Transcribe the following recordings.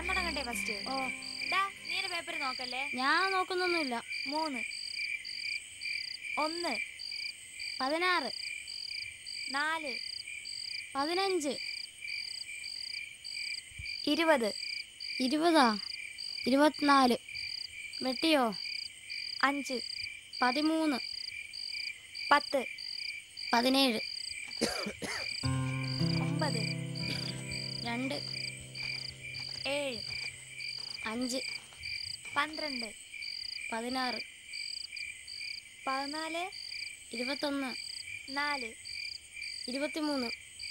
ഞാൻ തുടങ്ങട്ടെ ഫസ്റ്റ് ഓ ഡാ നീ ഒരു പേപ്പർ നോക്കല്ലേ ഞാൻ നോക്കുന്നൊന്നുമില്ല മൂന്ന് ഒന്ന് പതിനാറ് നാല് പതിനഞ്ച് ഇരുപത് ഇരുപതാ ഇരുപത്തിനാല് വെട്ടിയോ അഞ്ച് പതിമൂന്ന് പത്ത് പതിനേഴ് ഒമ്പത് രണ്ട് ഏഴ് അഞ്ച് പന്ത്രണ്ട് പതിനാറ് പതിനാല് ഇരുപത്തൊന്ന് നാല് ഇരുപത്തിമൂന്ന്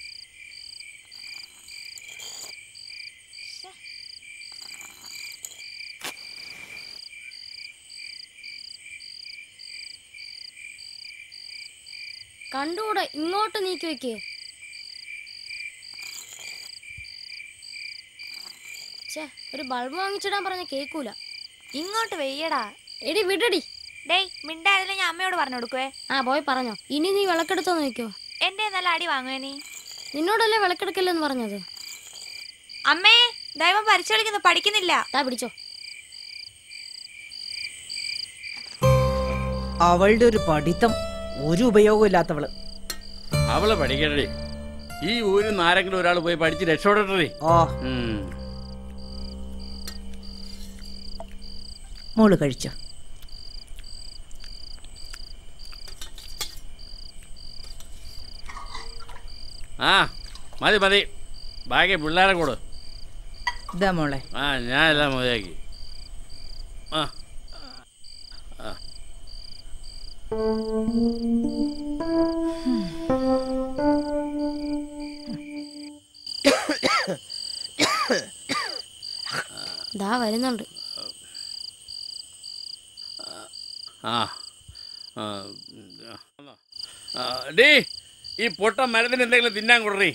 ശ്ശെ. കണ്ടുകൂടെ ഇങ്ങോട്ട് നീക്കി വെക്കേ ഛേ ഒരു ബൾബ് വാങ്ങിച്ചിടാൻ പറഞ്ഞ കേക്കൂല ഇങ്ങോട്ട് വെയ്യടാ എടി വിടടി ഡേയ് മിണ്ടായതിൽ ഞാൻ അമ്മയോട് പറഞ്ഞു കൊടുക്കുവേ ആ പോയി പറഞ്ഞോ ഇനി നീ വിളക്കെടുത്തോ നോക്കിയോ എന്റെ നല്ല അടി വാങ്ങുവേ നീ നിന്നോടല്ലേ വിളക്കെടുക്കല്ലെന്ന് പറഞ്ഞത് അമ്മേ ദൈവം പരിച്ചു കളിക്കുന്നു പഠിക്കുന്നില്ല താ പിടിച്ചോ അവളുടെ ഒരു പഠിത്തം ഒരു ഉപയോഗമില്ലാത്തവള് അവള് പഠിക്കട്ടെ ഈ ഊരിൽ നിന്ന് ആരെങ്കിലും ഒരാൾ പോയി പഠിച്ച് രക്ഷപ്പെടട്ടെ ഓ മോള് കഴിച്ചോ ആ മതി മതി ബാക്കി പിള്ളേരെ കൂട് ഇതാ മോളെ ആ ഞാൻ എല്ലാം മതിയാക്കി ആ ആ. ദാ വരുന്നുണ്ട് ആ ആ, ആ, ഡീ ഈ പൊട്ട മരത്തിന് എന്തെങ്കിലും തിന്നാൻ കൊടുറി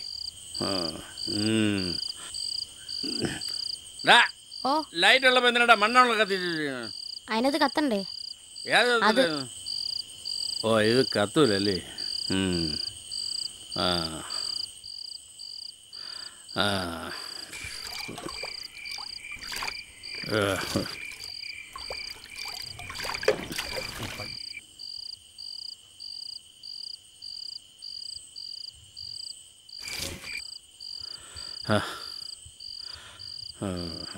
ഓ ലൈറ്റ് ഉള്ളപ്പോ എന്തിനാ മണ്ണുള്ള കത്തി അതിനകത്ത് കത്തണ്ടേ ഏത് അത്. ഇത്? ഓ ഇത് കത്തൂലല്ലേ ഉം. ആ ആ ഏ. ആ. ആ.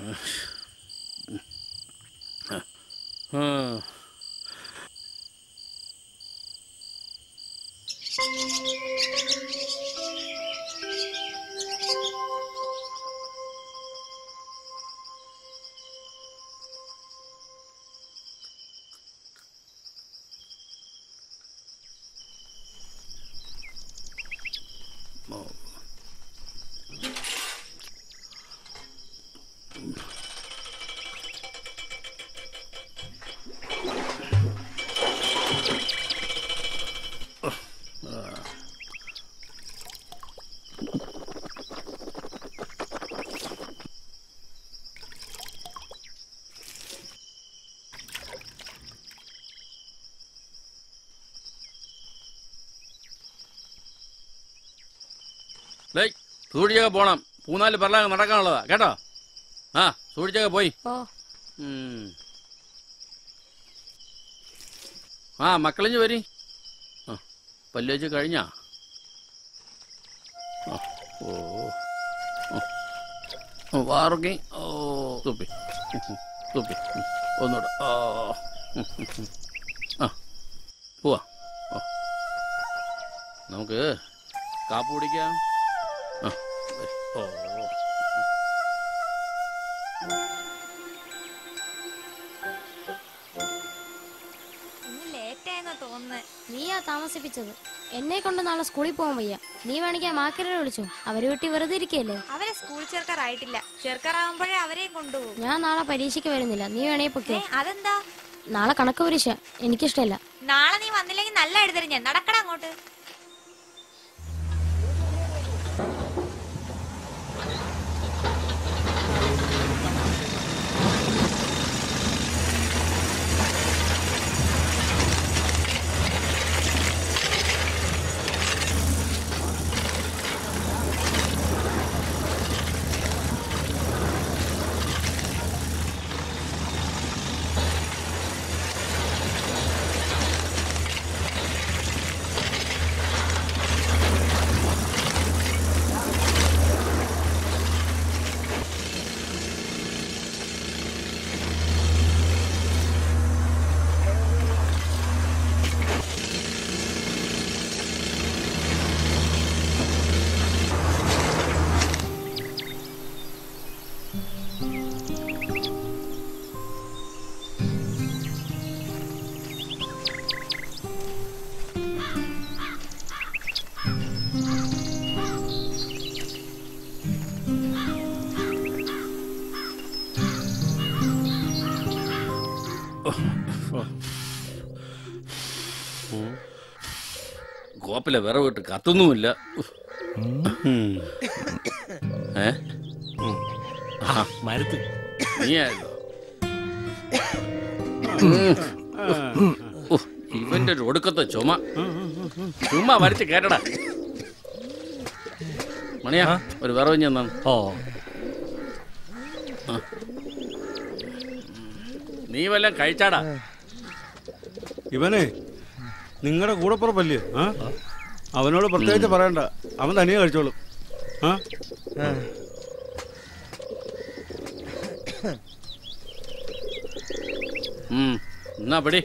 ആ. ഡേയ് സൂക്ഷിച്ചൊക്കെ പോണം മൂന്നാല് പെറലാങ് നടക്കാനുള്ളതാ കേട്ടോ ആ സൂക്ഷിച്ചൊക്കെ പോയി ഓ ഉം. ആ മക്കളിഞ്ഞ് വരി ആ പല്ല് വെച്ച് കഴിഞ്ഞാ ആ, ഓ ഓ. ഓ, വാറുകി ഓ തുപ്പി തുപ്പി ഉം. ഒന്നൂടെ ഓ ഉം, ഉം, ഉം. ആ പോവാ ഓ നമുക്ക് കാപ്പ് കുടിക്കാം ആ വരി. ഓ ഇന്ന് ലേറ്റ് ആയെന്നാ തോന്നുന്നത് നീയാ താമസിപ്പിച്ചത് എന്നെ കൊണ്ട് നാളെ സ്കൂളിൽ പോകാൻ വയ്യ നീ വേണമെങ്കിൽ ആ മാക്കരെ വിളിച്ചു അവര് വീട്ടിൽ വെറുതെ ഇരിക്കല്ലേ അവരെ സ്കൂൾ ചേർക്കാറായിട്ടില്ല ചേർക്കാറാവുമ്പോഴേ അവരെയും കൊണ്ടുപോകും ഞാൻ നാളെ പരീക്ഷയ്ക്ക് വരുന്നില്ല നീ വേണേ പൊക്കോ ഏ അതെന്താ നാളെ കണക്ക് പരീക്ഷ എനിക്കിഷ്ടമല്ല നാളെ നീ വന്നില്ലെങ്കിൽ നല്ല എഴുതരും ഞാൻ നടക്കടാ അങ്ങോട്ട് കോപ്പിലെ വിറവിട്ട് കത്തുന്നുമില്ല ഏ മരുത്ത് നീയായിരുന്നോ ഉഫ്, ഇവന്റെ ഒരു ഒടുക്കത്തെ ചുമ ചുമ വരച്ച് കേട്ടടാ മണിയാ ഒരു വിറവ് ഞാൻ തന്നു ഓ നീ വല്ലതും കഴിച്ചാടാ ഇവനെ നിങ്ങളുടെ കൂടപ്പുറപ്പല്ലേ ആ അവനോട് പ്രത്യേകിച്ച് പറയണ്ട അവൻ തനിയെ കഴിച്ചോളും ആ ഉം, എന്നാ പിടി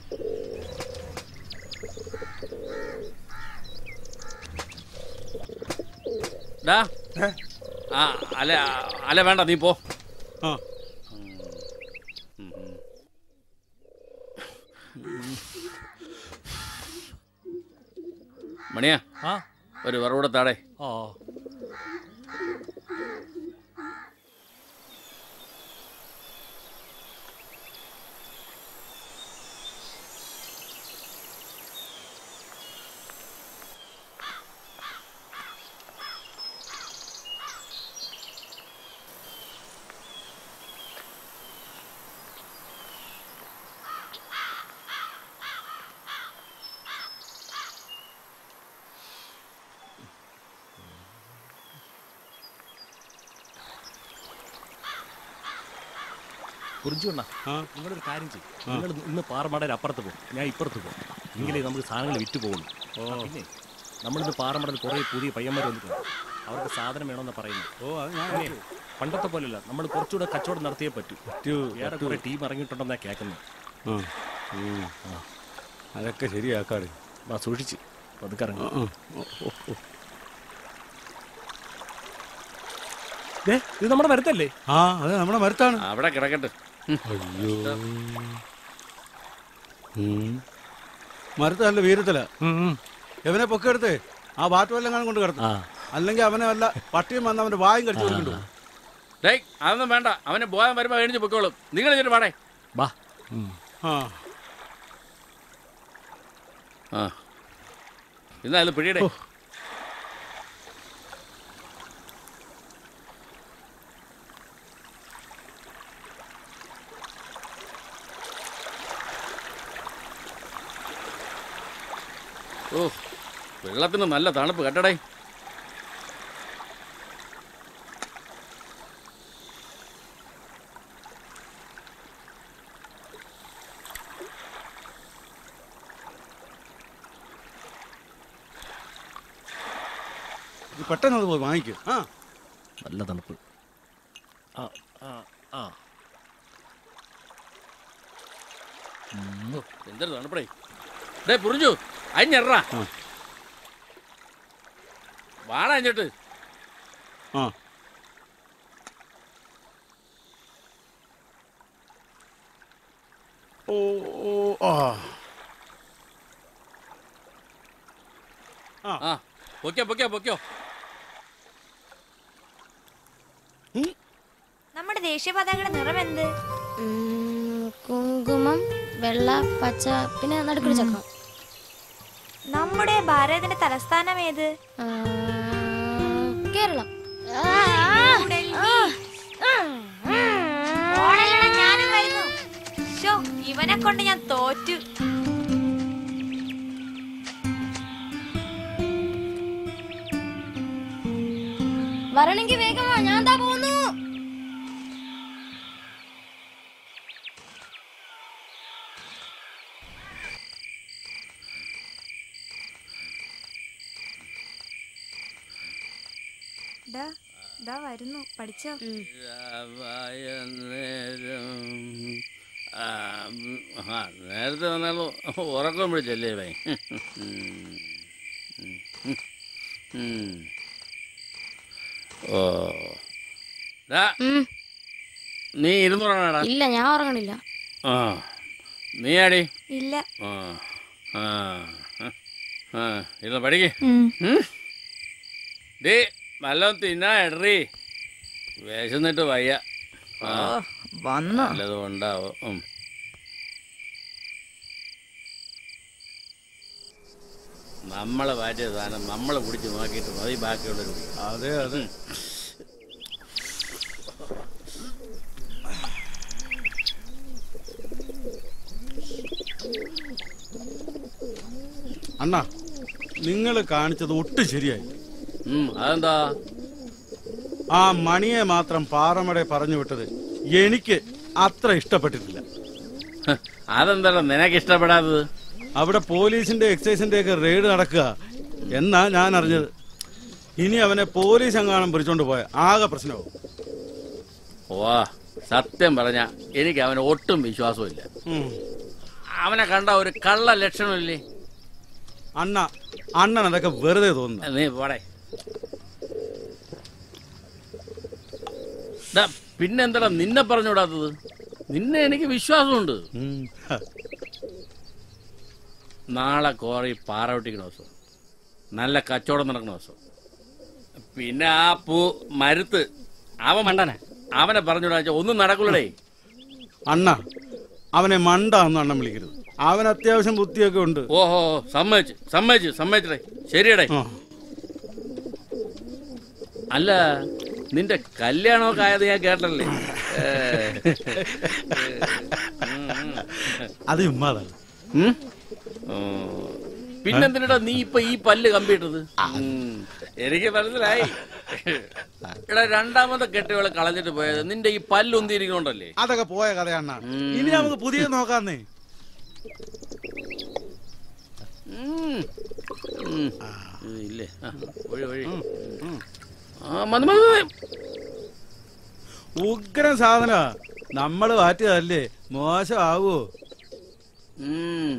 ഡാ ആ അല്ല അല്ല വേണ്ട നീ പോ ആ മണിയാ ആ ഒരു വിറവിടെ താടേ ഓ കുറിച്ചുകൊണ്ടാ ആ. നിങ്ങളൊരു കാര്യം ചെയ്യും നിങ്ങൾ ഇന്ന് പാറമടയിൽ അപ്പുറത്ത് പോകും ഞാൻ ഇപ്പുറത്ത് പോകും എങ്കിലേ നമുക്ക് സാധനങ്ങൾ വിറ്റ് പോകുള്ളൂ ആ, പിന്നെ നമ്മളിന്ന് പാറമടയിൽ കുറേ പുതിയ പയ്യന്മാർ വന്നിട്ടുണ്ട് അവർക്ക് സാധനം വേണമെന്ന് പറയുന്നു ഓ അത് ഞാൻ പിന്നെ പണ്ടത്തെ പോലെയല്ല നമ്മൾ കുറച്ചുകൂടെ കച്ചവടം നടത്തിയേ പറ്റൂ പറ്റൂ, വേറെ കുറെ ടീം ഇറങ്ങിയിട്ടുണ്ടെന്നാ കേൾക്കുന്നത് ആ ഉം. അതൊക്കെ ശരിയാക്കാറ് വാ സൂക്ഷിച്ച് പതുക്കെ ആ, ഇറങ്ങും ആ. ഓ, ഓ, ഓ. ദേ, ഇത് നമ്മുടെ മരത്തല്ലേ ആ അത് നമ്മുടെ മരത്താണ് അവിടെ കിടക്കട്ടെ ഉം. അയ്യോ ഉം. മരത്ത് നല്ല വീരത്തില എവനെ പൊക്കെടുത്ത് ആ ബാറ്റ് വല്ലം കാണാൻ കൊണ്ട് കിടത്തും ആ അല്ലെങ്കിൽ അവനെ വല്ല പട്ടിയും വന്ന് അവന്റെ വായും കടിച്ചു കൊടുക്കണ്ടു ഡേയ് അതൊന്നും വേണ്ട അവനെ ബോധം വരുമ്പോ എഴുതി പൊക്കോളും നിങ്ങൾ ഇതിട്ട് പാടേ വാ ആ ആ എന്നാ അത് പിടിയടേ ഓ വെള്ളത്തിന് നല്ല തണുപ്പ് കേട്ടടേ ഇത് പെട്ടെന്ന് അത് പോയി വാങ്ങിക്കും ആ നല്ല തണുപ്പ് ആ ആ ആ എന്തൊരു തണുപ്പടേ ഡേ പുറിഞ്ഞു അഞ്ഞെറാ ആ. വാണ അഞ്ഞിട്ട് ആ ഓ ഓ ആ ആ പൊക്കോ പൊക്കോ പൊക്കോ നമ്മുടെ ദേശീയ പതാകയുടെ നിറം എന്ത് ഉം, കുങ്കുമം വെള്ള പച്ച പിന്നെ നടുക്കൊരു ചക്രം നമ്മുടെ ഭാരതത്തിന്റെ തലസ്ഥാനം ഏത് ആ, കേരളം ന്യൂഡൽഹി. ഓടല്ലടാ, ഞാനും വരുന്നു ശോ, ഇവനെ കൊണ്ട് ഞാൻ തോറ്റു വരണെങ്കി വേഗമാ ഞാൻ എന്താ പോകുന്നു ദാ, ദാ വരുന്നു പഠിച്ചോ നേരം ആ ഉം, ആ, നേരത്തെ വന്നാലും ഉറക്കം പിടിച്ചല്ലേ ഇവൻ ഉം. ഓ ഡാ, ഉം, നീ ഇരുന്നൂറാണാടാ ഇല്ല ഞാൻ ഉറങ്ങണില്ല ആ നീ ആടി ഇല്ല ആ ആ ആ ഇരുന്ന് പഠിക്ക് ഉം. ഉം? ഡേ നല്ലോണം തിന്നാ എടറി വിശന്നിട്ട് വയ്യ ആ ഓ വന്നോ നല്ലതും ഉണ്ടാവും ഉം. നമ്മളെ വാറ്റിയ സാധനം നമ്മളെ കുടിച്ച് നോക്കിയിട്ട് മതി ബാക്കിയുള്ളവർ കുടിക്കും അതെ അതെ അണ്ണാ നിങ്ങൾ കാണിച്ചത് ഒട്ടും ശരിയായി ഉം, അതെന്താ ആ മണിയെ മാത്രം പാറമടെ പറഞ്ഞു വിട്ടത് എനിക്ക് അത്ര ഇഷ്ടപ്പെട്ടിട്ടില്ല ഹ്, അതെന്താടാ നിനക്ക് ഇഷ്ടപ്പെടാത്തത് അവിടെ പോലീസിന്റെ എക്സൈസിന്റെ ഒക്കെ റെയ്ഡ് നടക്കുക എന്നാ ഞാൻ അറിഞ്ഞത് ഇനി അവനെ പോലീസ് എങ്ങാനും പിടിച്ചോണ്ട് പോയ ആകെ പ്രശ്നമാവും വാ സത്യം പറഞ്ഞ എനിക്ക് അവന് ഒട്ടും വിശ്വാസമില്ല ഉം. അവനെ കണ്ട ഒരു കള്ള ലക്ഷണമില്ലേ അണ്ണ അണ്ണൻ അതൊക്കെ വെറുതെ തോന്നുന്നു നീ പോടെ ദാ, പിന്നെന്താടാ നിന്നെ പറഞ്ഞുവിടാത്തത് നിന്നെ എനിക്ക് വിശ്വാസമുണ്ട് ഉം. ഹ. നാളെ കോറി പാറ വെട്ടിക്കണ ദിവസം നല്ല കച്ചവടം നടക്കണ ദിവസം പിന്നെ ആ പൂ മരുത്ത് അവൻ മണ്ടനെ അവനെ പറഞ്ഞുവിടാ ഒന്നും നടക്കൂലടേ അണ്ണ അവനെ മണ്ട എന്ന് അണ്ണൻ വിളിക്കരുത് അവൻ അത്യാവശ്യം ബുദ്ധിയൊക്കെ ഉണ്ട് ഓഹോ സമ്മതിച്ച് സമ്മതിച്ച് സമ്മതിച്ചടേ ശരിയടേ ആ. അല്ല നിന്റെ കല്യാണമൊക്കെ ആയത് ഞാൻ കേട്ടല്ലേ ഏ. ഉം, ഉം. അത് ഉമ്മാതാണ് ഉം? ഓ. പിന്നെന്തിനടാ നീ ഇപ്പൊ ഈ പല്ല് കമ്പിട്ടത് ഉം. എനിക്ക് മനസ്സിലായി എടാ രണ്ടാമത്തെ കെട്ടുകളെ കളഞ്ഞിട്ട് പോയത് നിന്റെ ഈ പല്ല് ഉന്തിരിക്കൊണ്ടല്ലേ അതൊക്കെ പോയ കഥയണ്ണ ഉം. ഇനി നമുക്ക് പുതിയ നോക്കാന്നേ ഉം. ഉം. ഉം, ഇല്ലേ ആ, ഒഴി ഒഴി ആ മതി മതി മതി. ഉഗ്രം സാധന നമ്മള് മാറ്റിയതല്ലേ മോശമാവോ ഉം.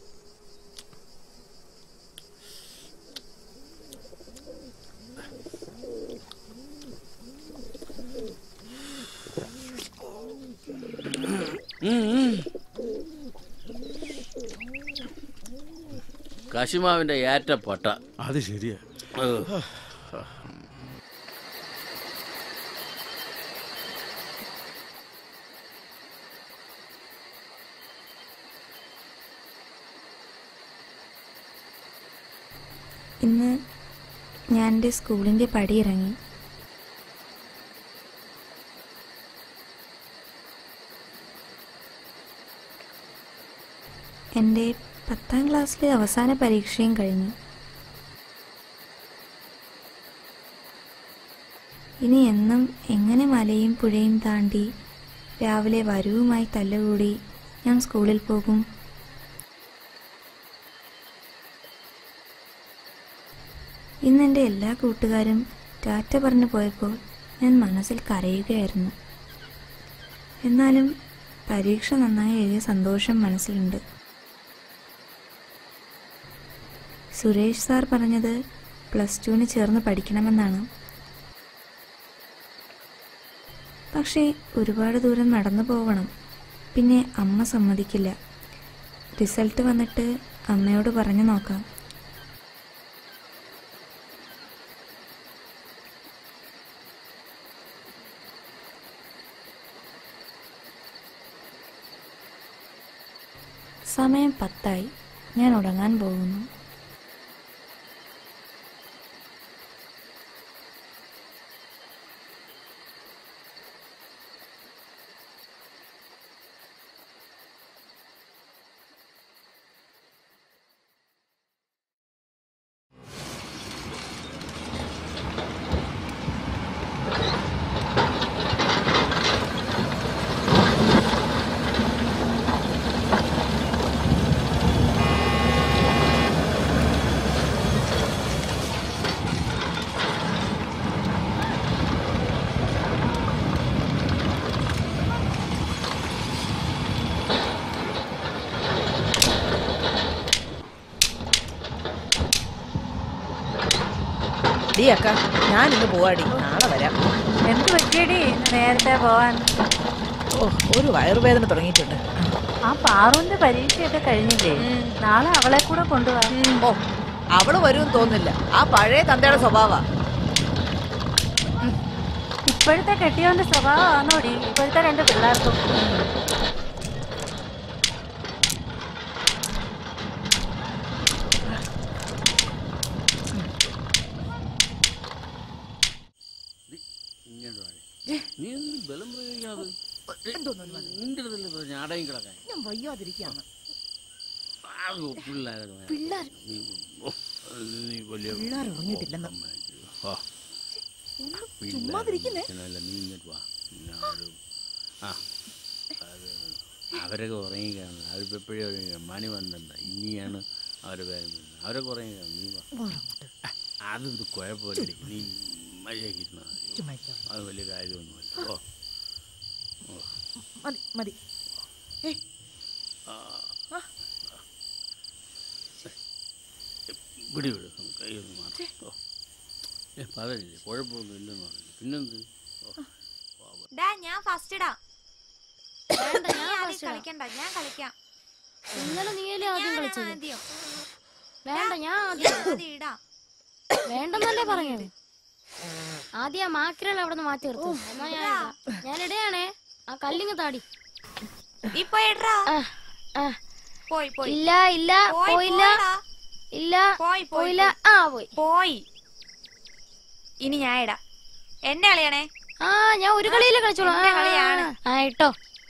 ഉം, ഉം. കശുമാവിന്റെ ഏറ്റപ്പട്ട അത് ശരിയാ ഏഹ്. ഇന്ന് ഞാൻ എൻ്റെ സ്കൂളിൻ്റെ പടിയിറങ്ങി എൻ്റെ പത്താം ക്ലാസ്സിലെ അവസാന പരീക്ഷയും കഴിഞ്ഞു ഇനി എന്നും എങ്ങനെ മലയും പുഴയും താണ്ടി രാവിലെ വരവുമായി തല്ലുകൂടി ഞാൻ സ്കൂളിൽ പോകും ഇന്ന് എൻ്റെ എല്ലാ കൂട്ടുകാരും ടാറ്റ പറഞ്ഞു പോയപ്പോൾ ഞാൻ മനസ്സിൽ കരയുകയായിരുന്നു എന്നാലും പരീക്ഷ നന്നായി എഴുതിയ സന്തോഷം മനസ്സിലുണ്ട് സുരേഷ് സാർ പറഞ്ഞത് പ്ലസ് ടുവിന് ചേർന്ന് പഠിക്കണമെന്നാണ് പക്ഷേ ഒരുപാട് ദൂരം നടന്നു പോവണം പിന്നെ അമ്മ സമ്മതിക്കില്ല റിസൾട്ട് വന്നിട്ട് അമ്മയോട് പറഞ്ഞു നോക്കാം സമയം പത്തായി ഞാൻ ഉറങ്ങാൻ പോകുന്നു ഡീ അക്ക ഞാൻ ഇന്ന് പോവാടി നാളെ വരാം എന്ത് പറ്റിയടി നേരത്തെ പോവാൻ ഓ ഒരു വയറുവേദന തുടങ്ങിയിട്ടുണ്ട് ആ പാറുവിന്റെ പരീക്ഷയൊക്കെ കഴിഞ്ഞില്ലേ നാളെ അവളെ കൂടെ കൊണ്ടുപോവാ ഓ അവള് വരുമെന്ന് തോന്നുന്നില്ല ആ പഴയ തന്തയുടെ സ്വഭാവ ഇപ്പോഴത്തെ കെട്ടിയവന്റെ സ്വഭാവമാണോടി ഇപ്പോഴത്തെ രണ്ട് പിള്ളേർക്കും നീ എന്തിന് ബലം പ്രയോഗിക്കാതെ നിന്റെ അടുത്തല്ലേ പറഞ്ഞ അടയും കിടക്കാൻ ഞാൻ വയ്യാതിരിക്കാണ് ആ, പിള്ളേരൊക്കെ വേണം. പിള്ളേർ നീ ഓ, നീ വലിയ പിള്ളേർ ഉറങ്ങിയിട്ടില്ലെന്ന് ആ, ഒന്ന് ചുമ്മാതിരിക്കുന്നേ പിള്ളേരല്ല, നീ ഇങ്ങോട്ട് വാ ഞാനൊരു ആ അത് അവരൊക്കെ ഉറങ്ങിക്കാണ് അവരിപ്പോൾ എപ്പോഴും ഉറങ്ങിക്കാണ് മണി വന്നിട്ടുണ്ട് ഇനിയാണ് അവരെ പേരും വരുന്നത് അവരൊക്കെ ഉറങ്ങിക്കാണ് നീ വാ ഉറങ്ങട്ടെ. അതൊരു കുഴപ്പമില്ല നീ മര്യാദയ്ക്ക് ഇരുന്നാൽ മതി ചുമ്മാ ഇരിക്കാം. അത് വലിയ കാര്യമൊന്നുമല്ല ഓ മതി മതി ഏ പിടി വിട് കൈ ഒന്ന് മാറ്റി ഓ ഏ പറയില്ലേ കുഴപ്പമൊന്നും ഇല്ലെന്ന് പറഞ്ഞു പിന്നെന്ത് ഓ ഡാ ഞാൻ ഫസ്റ്റ് ഇടാം വേണ്ട നീ ഞാൻ ആദ്യം first ഇടാം. കളിക്കണ്ട ഞാൻ കളിക്കാം ഇന്നലെ നീയല്ലേ ആദ്യം ഞാൻ കളിച്ചത് ആദ്യം വേണ്ട ഞാൻ ആദ്യം ഞാൻ ആദ്യം ഇടാം വേണ്ടെന്നല്ലേ പറഞ്ഞത് ആദ്യം ആ മാക്കിരൾ അവിടെ നിന്ന് മാറ്റി നിർത്തും എന്നാ ഞാൻ ഇടാം. ഞാൻ ഇടയാണേ ആ കല്ലിങ് താടി ഇപ്പൊ ഇടറാ ആ, ആ. പോയി പോയി ഇല്ല ഇല്ല പോയി, പോയില്ല പോടാ. ഇല്ല പോയി, പോയി, പോയില്ല ആ പോയി പോയി ഇനി ഞാൻ ഇടാം എന്നെ കളിയാണേ ആ ഞാൻ ഒരു കളിയില് കളിച്ചോളാം എന്റെ ആ, കളിയാണ്. ആ ഇട്ടോ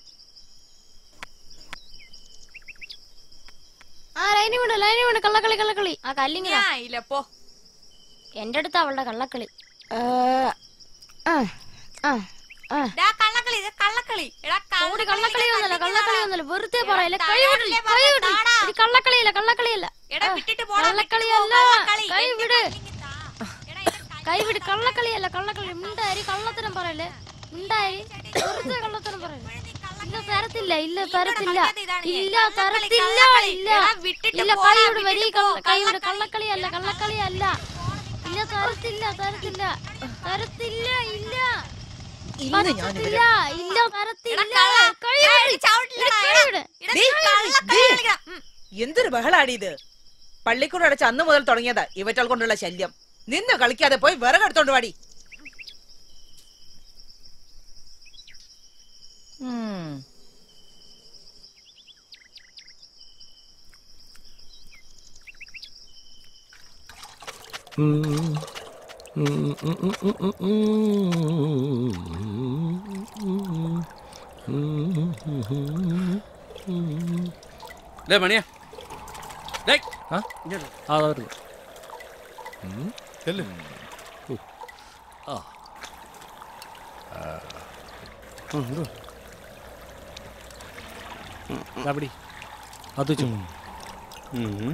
ആ ലൈനി വിട് ലൈനി വിട് കള്ളക്കളി കള്ളക്കളി ആ കല്ലിങ് ഞാൻ ഇല്ല പോ എന്റെ അടുത്ത് അവളുടെ കള്ളക്കളി ആ, ആ, ആ, ആ. ഡാ കള്ളക്കളി ഇത് കള്ളക്കളി എടാ ഓടി കള്ളക്കളി ഒന്നല്ല കള്ളക്കളി ഒന്നല്ല വെറുതെ പറയല്ല എടാ, കൈ വിട് താഴെ കൈ വിട് താടാ. ഇത് കള്ളക്കളിയല്ല കള്ളക്കളിയല്ല എടാ ആ, വിട്ടിട്ട് പോടാ കള്ളക്കളിയല്ല കളി കൈ എന്റെ വിട് കല്ലിങ് താ. എടാ, ഇത് കളി- കൈ വിട് കള്ളക്കളിയല്ല കള്ളക്കളി മിണ്ടായി കള്ളത്തരം പറയല്ലേ മിണ്ടായി വെറുതെ കള്ളത്തരം പറയല്ലേ ഇല്ല തരത്തില്ല ഇല്ല തരത്തില്ല കളിക്കാത്ത ഇതാണ് ഞാൻ. ഇല്ല കള്ളക്കളി, തരത്തില്ല കള്ളക്കളി. ഇല്ല എടാ, വിട്ടിട്ട് ഇല്ല പോടാ, കൈ വിട് വരി വിട്ടിട്ട് പോ, കൈ വിട് കള്ളക്കളി. കള്ളക്കളിയല്ല കള്ളക്കളിയല്ല ഇല്ല തരത്തില്ല തരത്തില്ല തരത്തില്ല ഇല്ല ഇന്ന് ഞാൻ പറ്റത്തില്ല ഇല്ല തരത്തില്ല എടാ, കള്ള. കൈ എടാ, വിട്. ഇത് ചവിട്ടില്ലടാ, കൈ എടാ. വിട്. എടാ, ദേ, കള്ളക്കളി ദേ. കളിക്കണം. ഉം. എന്തൊരു ബഹളാടി ഇത് പള്ളിക്കൂടം അടച്ച അന്ന് മുതൽ തുടങ്ങിയതാ ഇവറ്റകൾ കൊണ്ടുള്ള ശല്യം നിന്ന് കളിക്കാതെ പോയി വിറകെടുത്തോണ്ട് വാടി ഉം. ഡേ മണിയാ ഡേ ആ ഇങ്ങോട്ട് ആ അതാ വരുന്നു ചെല്ല്. ആ ആ, ഇതോ. ദാ പിടി അത് വെച്ചു ഉം.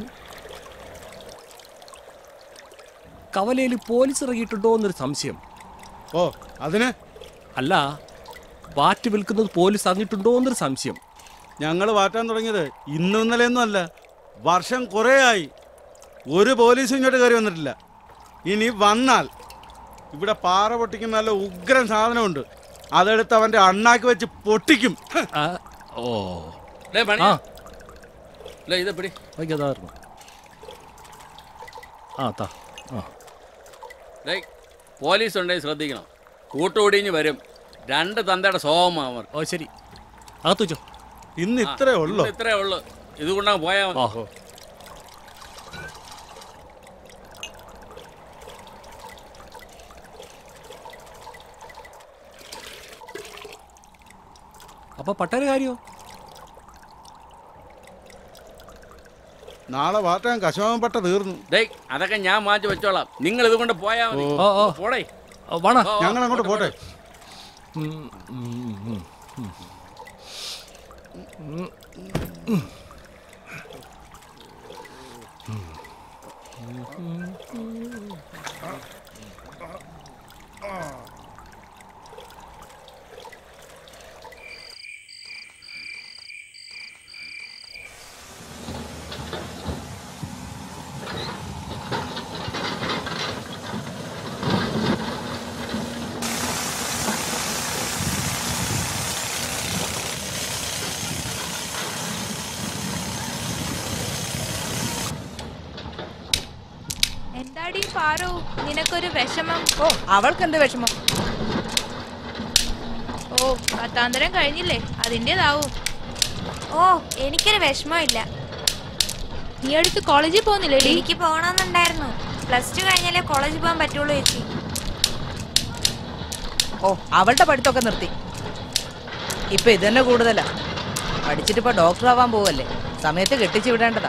കവലയിൽ പോലീസ് ഇറങ്ങിയിട്ടുണ്ടോ എന്നൊരു സംശയം ഓ അതിന് അല്ല വാറ്റ് വിൽക്കുന്നത് പോലീസ് അറിഞ്ഞിട്ടുണ്ടോ എന്നൊരു സംശയം ഞങ്ങൾ വാറ്റാൻ തുടങ്ങിയത് ഇന്നും ഇന്നലെയൊന്നും അല്ല വർഷം കുറേ ആയി ഒരു പോലീസും ഇങ്ങോട്ട് കയറി വന്നിട്ടില്ല ഇനി വന്നാൽ ഇവിടെ പാറ പൊട്ടിക്കുന്ന നല്ല ഉഗ്രൻ സാധനമുണ്ട് അതെടുത്ത് അവന്റെ അണ്ണാക്ക് വെച്ച് പൊട്ടിക്കും ഹ്. ആ, ഓ ഡേ ആ മണിയാ ഡേ ഇത് പിടി അതൊക്കെ അതാ വരുന്നു ആ താ ആ ഡേ പോലീസ് ഉണ്ടെങ്കിൽ ശ്രദ്ധിക്കണം കൂട്ടുകൂടിഞ്ഞ് വരും രണ്ട് തന്തയുടെ സ്വഭാവമാണ് അവർ ഓ ശരി അകത്ത് വെച്ചോ ഇന്ന് ഇത്രേ ഉള്ളൂ ഇന്ന് ഇത്രേ ഉള്ളു ഇതുകൊണ്ടങ്ങ് പോയാൽ മതി ഓഹോ അപ്പൊ പട്ടേര കാര്യോ നാളെ വാറ്റാൻ കശോമപ്പെട്ട തീർന്നു ഡേ അതൊക്കെ ഞാൻ മാറ്റി വെച്ചോളാം നിങ്ങൾ ഇതുകൊണ്ട് പോയാൽ മതി ഓ ഓ പോടേ ഓ, വാണ ഓ, ഓ, ഞങ്ങൾ അങ്ങോട്ട് പോട്ടെ ഉം, ഉം, ഉം, ഉം. എന്താടി പാറു നിനക്കൊരു വിഷമം ഓ അവൾക്ക് എന്ത് വിഷമം ഓ പത്താന്തരം കഴിഞ്ഞില്ലേ അതിൻ്റെതാവും ഓ എനിക്കൊരു വിഷമമില്ല നീ അടുത്ത് കോളേജിൽ പോകുന്നില്ലേ എനിക്ക് പോകണമെന്നുണ്ടായിരുന്നു പ്ലസ് ടു കഴിഞ്ഞാലേ കോളേജിൽ പോകാൻ പറ്റുള്ളൂ ചേച്ചി ഓ അവളുടെ പഠിത്തമൊക്കെ നിർത്തി ഇപ്പൊ ഇത് തന്നെ കൂടുതലാ പഠിച്ചിട്ട് ഇപ്പൊ ഡോക്ടർ ആവാൻ പോവല്ലേ സമയത്ത് കെട്ടിച്ചു വിടേണ്ടതാ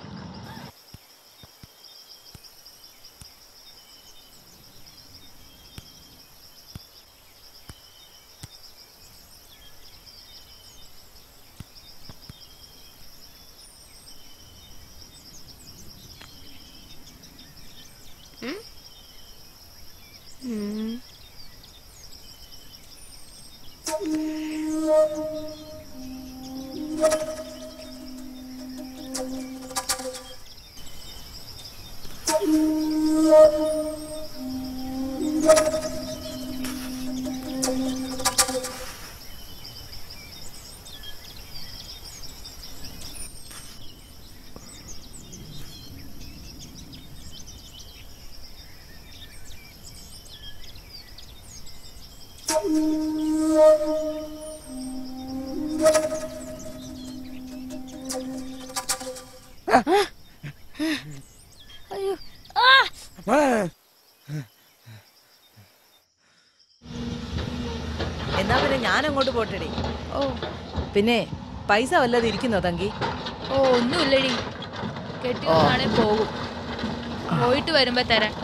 അയ്യോ ആ എന്നാ പിന്നെ ഞാൻ അങ്ങോട്ട് പോട്ടെടി ഓ പിന്നെ പൈസ വല്ലതും ഇരിക്കുന്നോ തങ്കി ഓ ഒന്നുമില്ലടി കെട്ടി നാളെ പോകും പോയിട്ട് വരുമ്പോ തരാം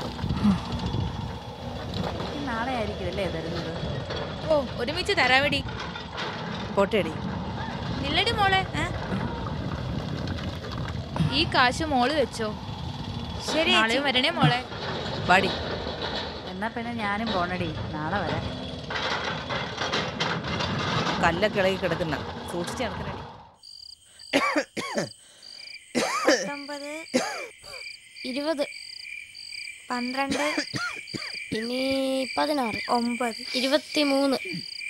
നാളെ ആയിരിക്കും അല്ലേ തരുന്നത് ഓ ഒരുമിച്ച് തരാമെടി പോട്ടെടി നില്ലടി മോളെ ഏ? ഈ കാശ് മോള് വെച്ചോ ശരി നാളെയും വരണേ മോളെ പാടി എന്നാ പിന്നെ ഞാനും പോണടി നാളെ വരാം കല്ലൊക്കെ ഇളകി കിടക്കുന്ന സൂക്ഷിച്ച് നടക്കണടി പത്തൊമ്പത് ഇരുപത് പന്ത്രണ്ട് ഇനി പതിനാറ് ഒമ്പത് ഇരുപത്തി മൂന്ന്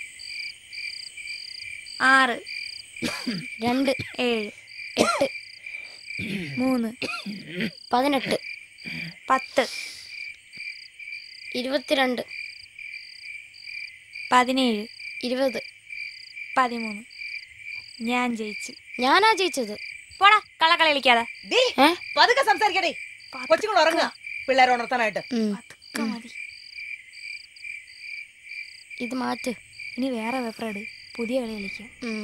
ആറ് രണ്ട് ഏഴ് എട്ട് മൂന്ന് പതിനെട്ട് പത്ത് ഇരുപത്തിരണ്ട് പതിനേഴ് ഇരുപത് പതിമൂന്ന് ഞാൻ ജയിച്ചു ഞാനാ ജയിച്ചത് പോടാ കള്ളക്കളി കളിക്കാതെ ദേ, ഏ? പതുക്കെ സംസാരിക്കടേ കൊച്ചുങ്ങൾ ഉറങ്ങുക പിള്ളേരെ ഉണർത്താനായിട്ട് ഉം. പതുക്കെ മതി ഇത് മാറ്റ് ഇനി വേറെ പേപ്പർ പുതിയ കളി കളിക്കാം ഉം.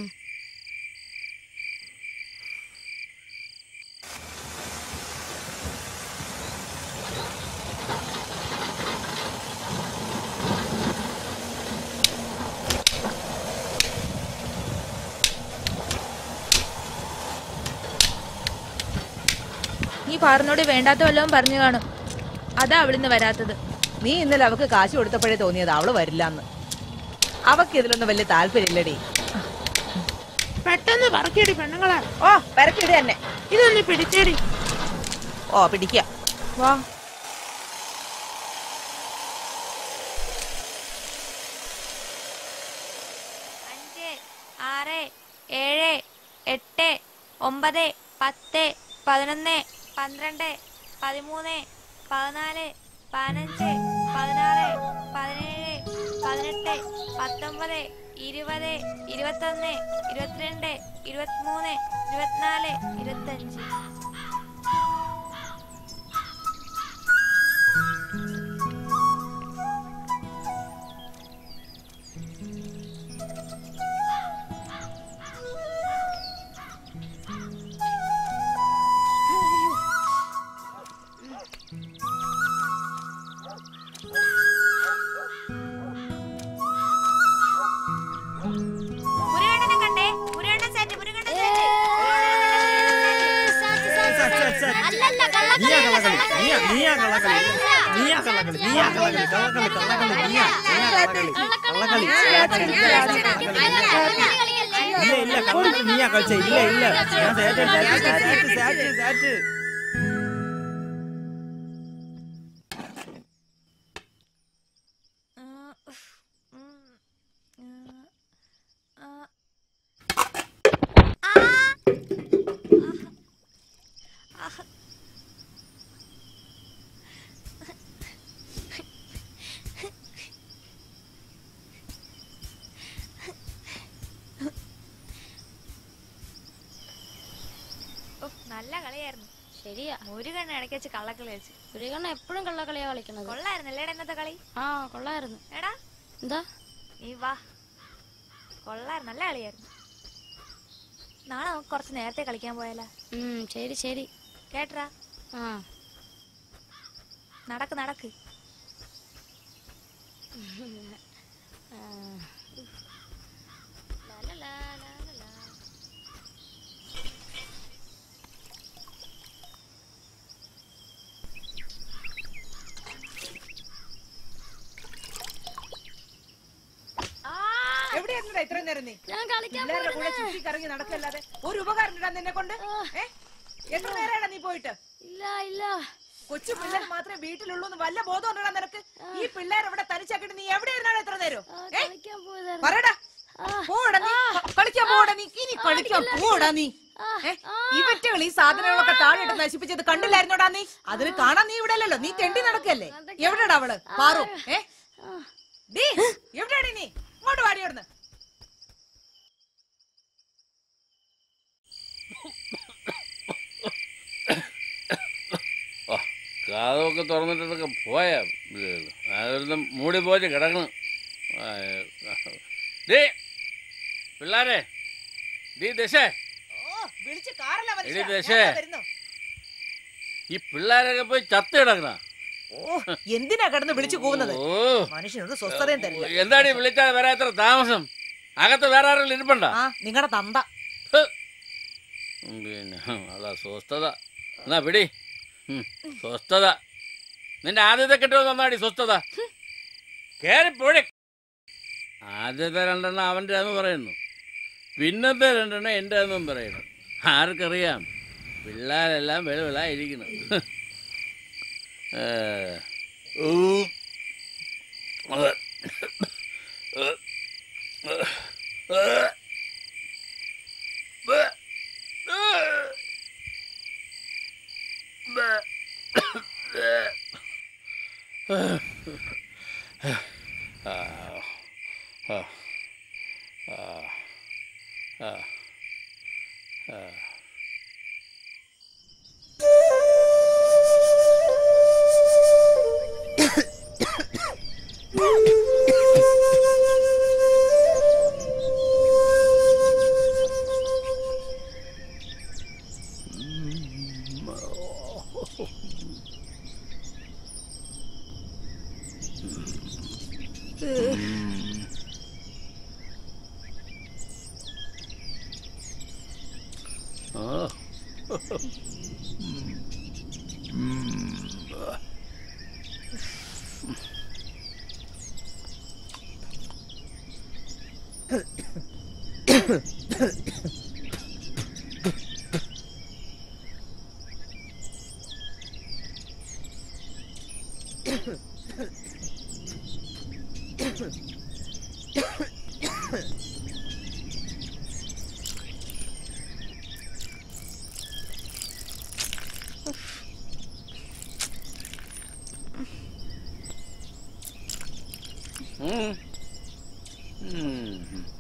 നീ പാറിനോട് വേണ്ടാത്ത വല്ലതും പറഞ്ഞു കാണും അതാ അവളിന്ന് വരാത്തത് നീ ഇന്നലെ അവക്ക് കാശ് കൊടുത്തപ്പോഴേ തോന്നിയത് അവള് വരില്ലാന്ന് അവക്ക് ഇതിലൊന്നും വലിയ താല്പര്യമില്ലടി പെട്ടെന്ന് പറക്കേടി പെണ്ണുങ്ങളെ ഓ പെരക്കിട തന്നെ ഇതൊന്ന് പിടിച്ചേടി ഓ പിടിക്ക വാ അഞ്ച് ആറ് ഏഴ് എട്ട് ഒമ്പത് പത്ത് പതിനൊന്ന് പന്ത്രണ്ട് പതിമൂന്ന് പതിനാല് പതിനഞ്ച് പതിനാറ് പതിനേഴ് പതിനെട്ട് പത്തൊമ്പത് ഇരുപത് ഇരുപത്തൊന്ന് ഇരുപത്തിരണ്ട് ഇരുപത്തിമൂന്ന് ഇരുപത്തിനാല് ഇരുപത്തഞ്ച് മുരുകണ്ണനെ കണ്ടേ മുരുകണ്ണൻ സെറ്റ് മുരുകണ്ണൻ അല്ലല്ല, ഇല്ല ഇല്ല കള്ളക്കളി നീയാ കളിച്ച ഇല്ല ഇല്ല ഞാൻ സാറ്റ് സാറ്റ് സാറ്റ് സാറ്റ് ഓ, നല്ല കളിയായിരുന്നു ശരിയാ മുരുകണ്ണ ഇടയ്ക്ക് വെച്ച് കള്ളക്കളി കളിച്ചു സുരേഖണ്ണ എപ്പോഴും കള്ളക്കളിയാ കളിക്കണത് കൊള്ളായിരുന്നു അല്ലേടാ ഇന്നത്തെ കളി ആ കൊള്ളായിരുന്നു എടാ എന്താ നീ വാ കൊള്ളായിരുന്നു നല്ല കളിയായിരുന്നു നാളെ നമുക്ക് കുറച്ച് നേരത്തെ കളിക്കാൻ പോയാലോ ഉം, ശരി ശരി കേട്ടറാ ആ നടക്ക് നടക്ക് ആ. ലാ, ലാ, ലാ, ലാ, ലാ. എവിടെയായിരുന്നടാ ഇത്രയും നേരം നീ ഞാൻ കളിക്കാൻ പിള്ളേരുടെ കൂടെ പോയിരുന്നേ. ചുറ്റി കറങ്ങി നടക്കല്ലാതെ ഒരു ഉപകാരം ഇടാൻ നിന്നെ കൊണ്ട് ഏ? എത്ര നേരമാണ് നീ പോയിട്ട് ഇല്ല ഇല്ല കൊച്ചു പിള്ളേർ മാത്രമേ വീട്ടിലുള്ളൂ എന്ന് വല്ല ബോധം ഉണ്ടടാ നിനക്ക് ഈ പിള്ളേർ ഇവിടെ തനിച്ചാക്കിട്ട് നീ എവിടെയായിരുന്നാണ് എത്ര നേരം ആ, ഏ? കളിക്കാൻ പോയതായിരുന്നു. പറയടാ ആ, പോടാ നീ ക- കളിക്കാൻ പോടാ നീ ഇനി കളിക്കാൻ പോടാ നീ ആ, ഏ? ഇവറ്റകൾ ഈ സാധനങ്ങളൊക്കെ താഴെയിട്ട് നശിപ്പിച്ചത് കണ്ടില്ലായിരുന്നോടാ നീ അതിന് കാണാൻ നീ ഇവിടെ അല്ലല്ലോ നീ തെണ്ടി നടക്കല്ലേ എവിടെടാ അവള് പാറു ഏ ഡീ എവിടെയാടി നീ ഇങ്ങോട്ട് വാടി അവിടുന്ന് ഓ കാതൊക്കെ തുറന്നിട്ടൊക്കെ പോയാ അതൊന്നും മൂടി പോയിട്ട് കിടക്കണം ആ, ഡീ പിള്ളാരെ ഡീ ദശേ ഓ വിളിച്ച് കാറല്ല എടി ദശേ. വരുന്നു ഈ പിള്ളേരൊക്കെ പോയി ചത്ത് കിടക്കണ ഓ എന്തിനാ കിടന്ന് വിളിച്ചു പോകുന്നത് ഓ മനുഷ്യനൊരു സ്വസ്ഥതയും തരില്ല എന്താടി വിളിച്ചാൽ വരാത്ര താമസം അകത്ത് വേറെ ആരെങ്കിലും ഇരിപ്പണ്ട ആ നിങ്ങളുടെ തന്ത പിന്നെ അതാ സ്വസ്ഥത എന്നാ പിടി ഉം, സ്വസ്ഥത നിന്റെ ആദ്യത്തെ കെട്ടുമോ നന്നാടി സ്വസ്ഥത കേറിപ്പോഴെ ആദ്യത്തെ രണ്ടെണ്ണം അവൻ്റെ എന്ന് പറയുന്നു പിന്നത്തെ രണ്ടെണ്ണം എൻ്റെ എന്നും പറയുന്നു ആർക്കറിയാം പിള്ളേരെല്ലാം വെളുവിളായിരിക്കണം ഏ, ഊ. അത്. ഏ, ഏ, ഏ. ബേ. ആ. ഉം. ഉം.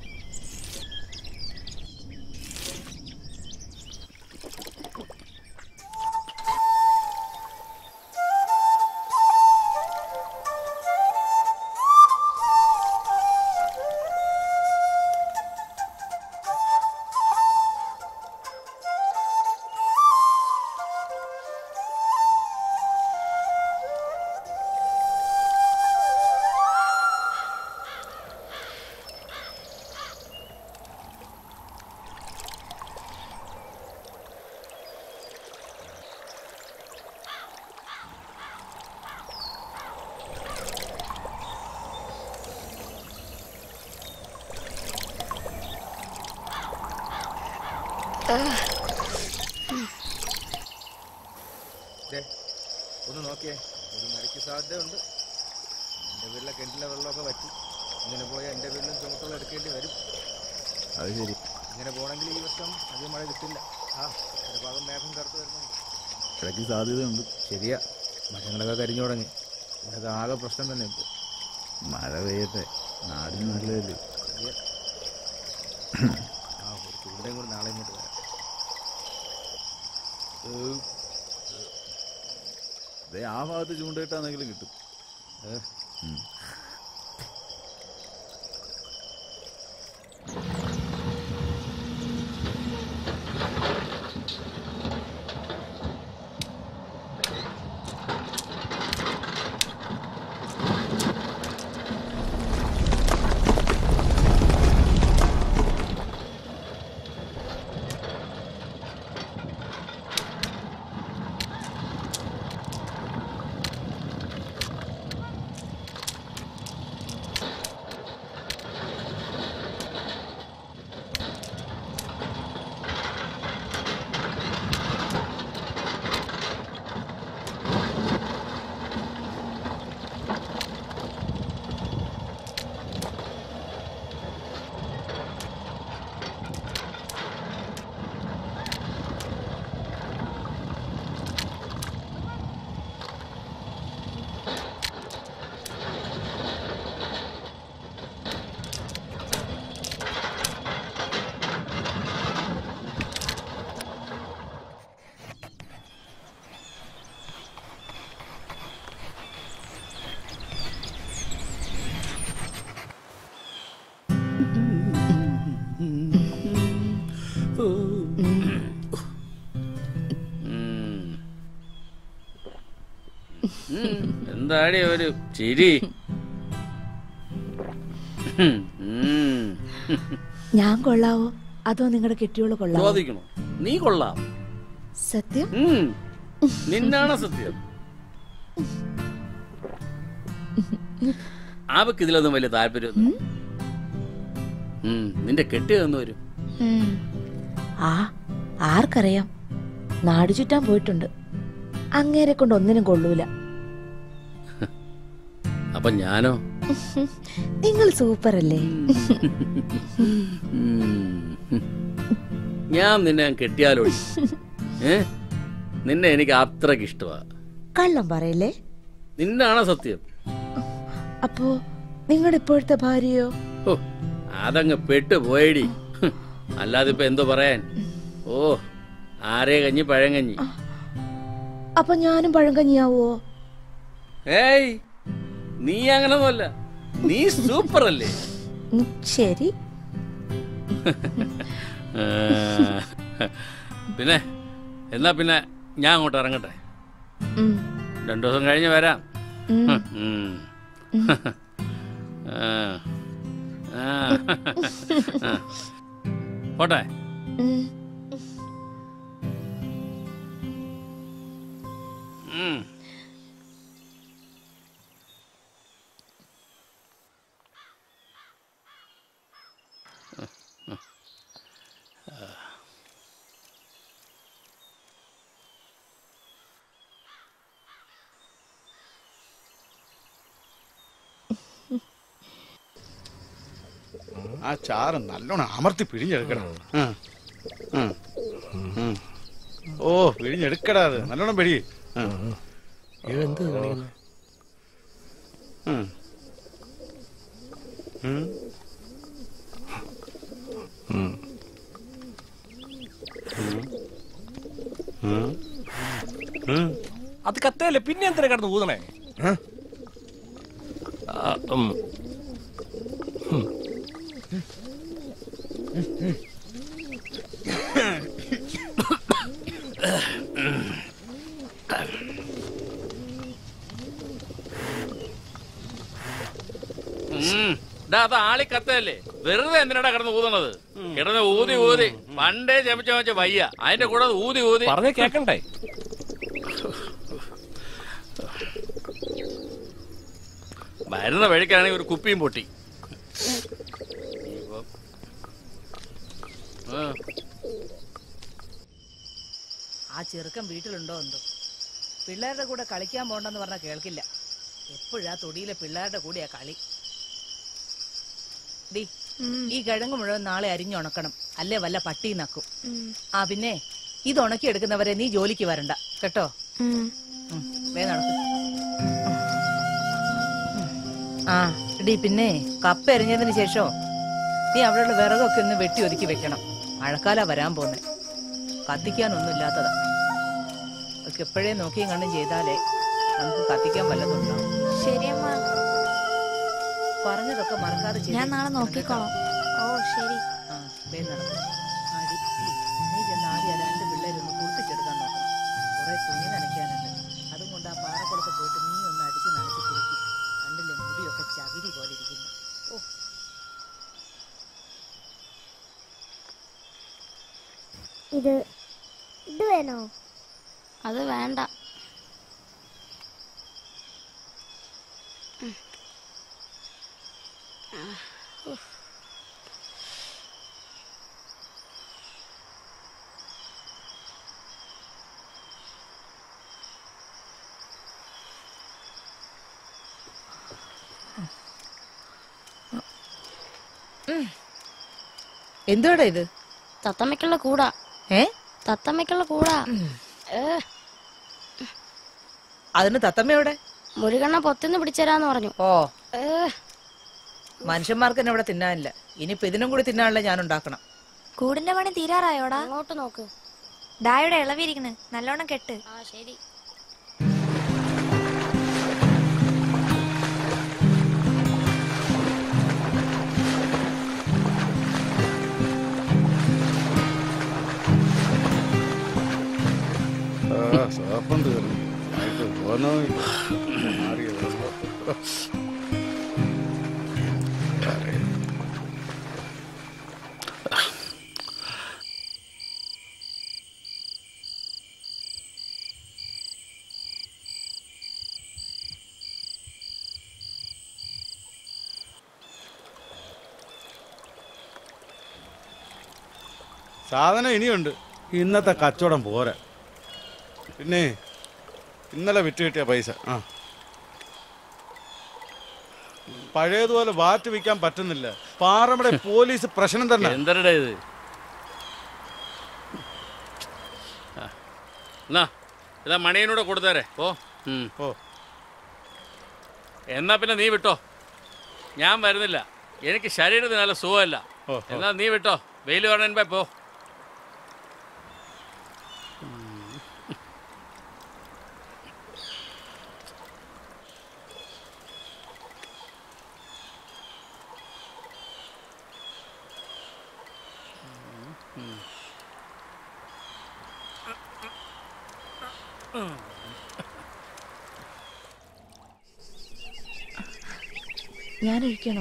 ദേ, ഒന്ന് നോക്കിയേ ഒരു മഴയ്ക്ക് സാധ്യതയുണ്ട് എൻ്റെ വീട്ടിലെ കിണറ്റിലെ വെള്ളമൊക്കെ വറ്റി ഇങ്ങനെ പോയാൽ എൻ്റെ വീട്ടിലും ചുമട്ടുള്ള എടുക്കേണ്ടി വരും അത് ശരി ഇങ്ങനെ പോകണമെങ്കിൽ ഈ വർഷം അധികം മഴ കിട്ടില്ല ആ ഒരു ഭാഗം മേഘം കറുത്ത് വരുന്നുണ്ട് ഇടയ്ക്ക് സാധ്യതയുണ്ട് ശരിയാ മരങ്ങളൊക്കെ കരിഞ്ഞു തുടങ്ങി ഇതൊക്കെ ആകെ പ്രശ്നം തന്നെ ഇപ്പോൾ മഴ പെയ്യട്ടെ നാടിന് നല്ലതല്ലേ ആ ഒരു ചൂടയും കൂടി നാളെ ഇങ്ങോട്ട് വരാം ദേ ആ ഭാഗത്ത് ചൂണ്ടയിട്ടാണെങ്കിലും കിട്ടും ഏ? ഉം. ഉം. ഉം, എന്താടി ഒരു ചിരി ഉം, ഉം. ഞാൻ കൊള്ളാവോ അതോ നിങ്ങളുടെ കെട്ടിയോള് കൊള്ളാവോ ചോദിക്കണോ നീ കൊള്ളാം സത്യം ഉം. നിന്നാണ് സത്യം അവക്ക് ഇതിലൊന്നും വലിയ താല്പര്യമൊന്നും ഉം, നിന്റെ കെട്ടിയതെന്ന് വരും ആ ആർക്കറിയാം നാട് ചുറ്റാൻ പോയിട്ടുണ്ട് അങ്ങേരെ കൊണ്ട് ഒന്നിനും കൊള്ളൂല അപ്പൊ ഞാനോ നിങ്ങൾ സൂപ്പർ അല്ലേ ഉം. ഞാൻ നിന്നെ ഞാൻ കെട്ടിയാലോ ഏ നിന്നെ എനിക്ക് അത്രക്ക് ഇഷ്ടമാ കള്ളം പറയല്ലേ നിന്നാണ് സത്യം അപ്പോ നിങ്ങളുടെ ഇപ്പോഴത്തെ ഭാര്യയോ ഓ അതങ്ങ് പെട്ടു പോയടി ഹ്, അല്ലാതെ ഇപ്പൊ എന്തോ പറയാൻ ഓ ആരേ കഞ്ഞി പഴങ്കഞ്ഞി അപ്പൊ ഞാനും പഴങ്കഞ്ഞിയാവോ ഏയ് നീ അങ്ങനൊന്നുമല്ല നീ സൂപ്പർ അല്ലേ ഉം, ശരി ആ, പിന്നെ എന്നാ പിന്നെ ഞാൻ അങ്ങോട്ട് ഇറങ്ങട്ടെ ഉം. രണ്ടു ദിവസം കഴിഞ്ഞ് വരാം ഉം. ഉം. ആ. ആ. ആ. പോട്ടെ ഉം. ഉം. ആ ചാറ് നല്ലോണം അമർത്തി പിഴിഞ്ഞെടുക്കണം ആ. ആ. ഉം. ഓ പിഴിഞ്ഞെടുക്കടാ അത് നല്ലോണം പിഴി ആ. ഇതെന്ത് ഉം. ഉം. ഉം. ഉം. ഉം. ഉം. അത് കത്തയല്ലേ പിന്നെ എന്തിനാ കിടന്ന് ഊതണേ ആ, ഉം. ഉം. ഉം. ഡാ, അത് ആളി കത്തല്ലേ വെറുതെ എന്തിനാടാ കിടന്ന് ഊതണത് കിടന്ന് ഊതി ഊതി പണ്ടേ ചമച്ച ചമച്ച വയ്യ അതിന്റെ കൂടെ അത് ഊതി ഊതി പറഞ്ഞേ കേക്കണ്ടേ വരുന്ന വഴിക്കാണെങ്കിൽ ഒരു കുപ്പിയും പൊട്ടി ആ. ആ ചെറുക്കൻ വീട്ടിലുണ്ടോ എന്തോ പിള്ളേരുടെ കൂടെ കളിക്കാൻ പോണ്ടെന്ന് പറഞ്ഞാൽ കേൾക്കില്ല എപ്പോഴാ തൊടിയിലെ പിള്ളേരുടെ കൂടെയാ കളി ഡി ഈ കിഴങ്ങ് മുഴുവൻ നാളെ അരിഞ്ഞുണക്കണം അല്ലേ വല്ല പട്ടി നക്കും ആ പിന്നെ ഇത് ഉണക്കിയെടുക്കുന്നവരെ നീ ജോലിക്ക് വരണ്ട കേട്ടോ ഉം, വേ നടക്ക് ആ ഡി പിന്നെ കപ്പ എറിഞ്ഞതിന് ശേഷം നീ അവിടെയുള്ള വിറകൊക്കെ ഒന്ന് വെട്ടി ഒതുക്കി വെക്കണം മഴക്കാല വരാൻ പോന്നെ കത്തിക്കാനൊന്നും ഇല്ലാത്തതാ ഒക്കെ എപ്പോഴേ നോക്കിയും കണ്ടും ചെയ്താലേ നമുക്ക് കത്തിക്കാൻ വല്ലതും ഉണ്ടാവും ശരിയമ്മ പറഞ്ഞതൊക്കെ മറക്കാതെ ചെയ്തേ. ഞാൻ നാളെ നോക്കിക്കോളാം ഓ ശരി ആ, ദേ നടക്ക്. ആ, ഡി, ഡി, നീ ചെന്ന് ആദ്യം ആ രണ്ട് പിള്ളേരൊന്ന് കുളിപ്പിച്ചെടുക്കാൻ നോക്കണം കുറെ തുണി നനയ്ക്കാനുണ്ട് അതും കൊണ്ട് ആ പാറക്കുളത്ത് പോയിട്ട് നീ ഒന്ന് അടിച്ച് നനച്ച് കുളിക്കും കണ്ടില്ലേ മുടിയൊക്കെ ചകിരി പോലെ ഇരിക്കുന്നു ഓ ഇത് ഇത് വേണോ അത് വേണ്ട എന്തുവാടാ ഇത് തത്തമ്മയ്ക്കുള്ള കൂടാ ഏ തത്തമ്മയ്ക്കുള്ള കൂടാ ഏ, അതിന് തത്തമ്മയോടെ മുരുകണ്ണ പൊത്തിന്ന് പിടിച്ചരാന്ന് പറഞ്ഞു ഓ ഏ, മനുഷ്യന്മാർക്ക് തന്നെ ഇവിടെ തിന്നാനില്ല ഇനിയിപ്പോ ഇതിനും കൂടി തിന്നാനുള്ള ഞാൻ ഉണ്ടാക്കണം കൂടിന്റെ പണി തീരാറായോടാ അങ്ങോട്ട് നോക്ക് ഡായുടെ ഇളവിരിക്കണ് നല്ലോണം കെട്ട് ആ ശരി മണവും മാറിയത് സാധനം ഇനിയുണ്ട് ഇന്നത്തെ കച്ചവടം പോരാ പിന്നെ ഇന്നലെ വിറ്റ് കിട്ടിയ പൈസ ആ പഴയതുപോലെ വാറ്റ് വിൽക്കാൻ പറ്റുന്നില്ല പാറമട പോലീസ് പ്രശ്നം തന്നെ എന്തരടാ ഇത് ആ. എന്നാ ഇതാ മണിയനൂടെ കൊടുത്തേരെ ഓ ഓ എന്നാ പിന്നെ നീ വിട്ടോ ഞാൻ വരുന്നില്ല എനിക്ക് ശരീരത്തിന് നല്ല സുഖമല്ല ഓ, ഓ. എന്നാ നീ വിട്ടോ വെയിൽ പറഞ്ഞ പോ ഞാൻ ഒഴിക്കണോ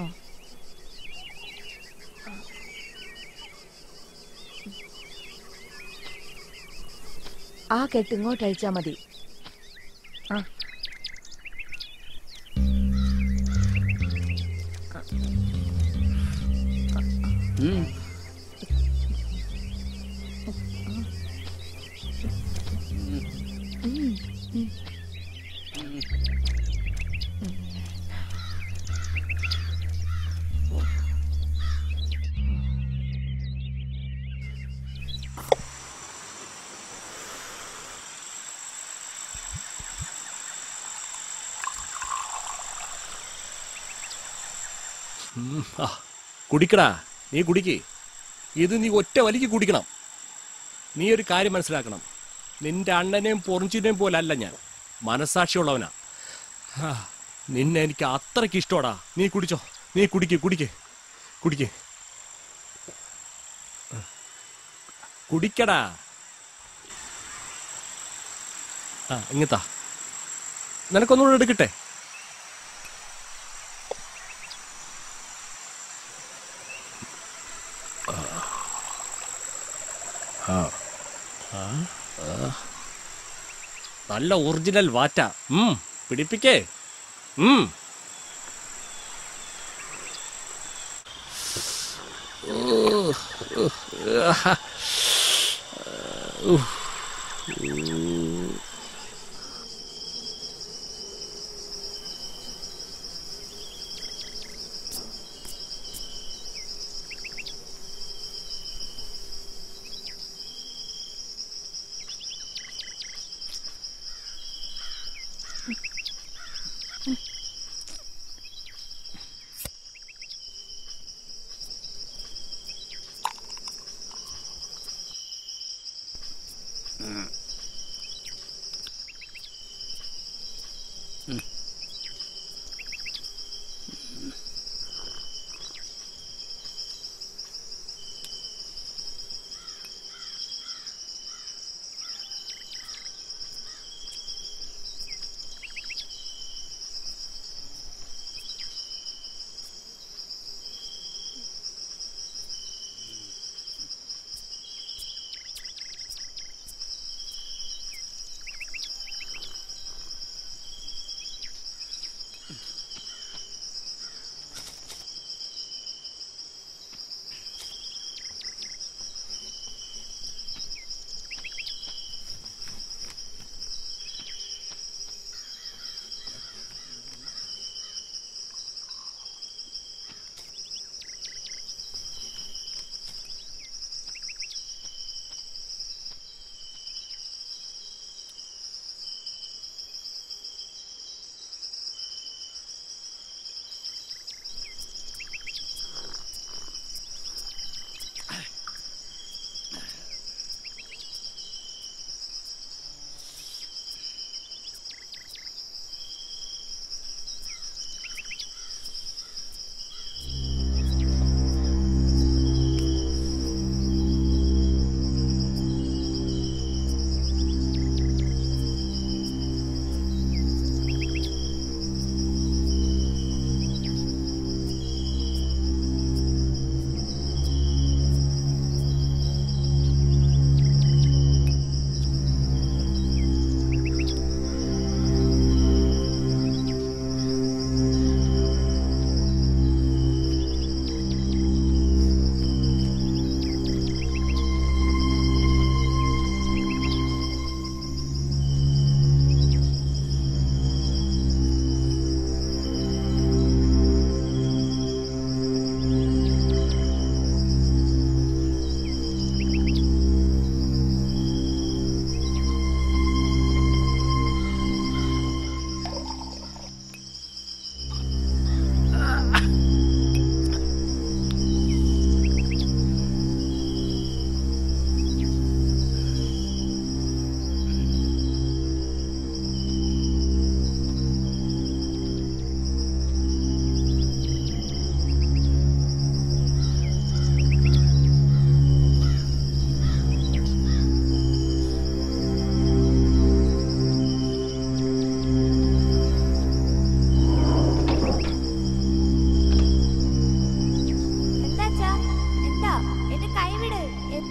ആ കെട്ട് ഇങ്ങോട്ട് അയച്ചാ മതി ആ ഉം, ഉം. ഉം, ആ, കുടിക്കടാ നീ കുടിക്ക് ഇത് നീ ഒറ്റ വലിക്ക് കുടിക്കണം നീ ഒരു കാര്യം മനസ്സിലാക്കണം നിന്റെ അണ്ണനെയും പൊറിഞ്ചിനെയും പോലെ അല്ല ഞാൻ മനസാക്ഷിയുള്ളവനാ ഹാ, നിന്നെ എനിക്ക് അത്രയ്ക്ക് ഇഷ്ടമാടാ നീ കുടിച്ചോ നീ കുടിക്ക് കുടിക്ക് കുടിക്ക് കുടിക്കടാ ആ ഇങ്ങത്താ നിനക്കൊന്നുകൂടെ എടുക്കട്ടെ നല്ല ഒറിജിനൽ വാറ്റ ഉം പിടിപ്പിക്കേ ഉം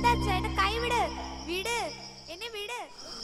വേണ്ട അച്ഛാ എന്റെ കൈ വിട് വിട് എന്നെ വിട്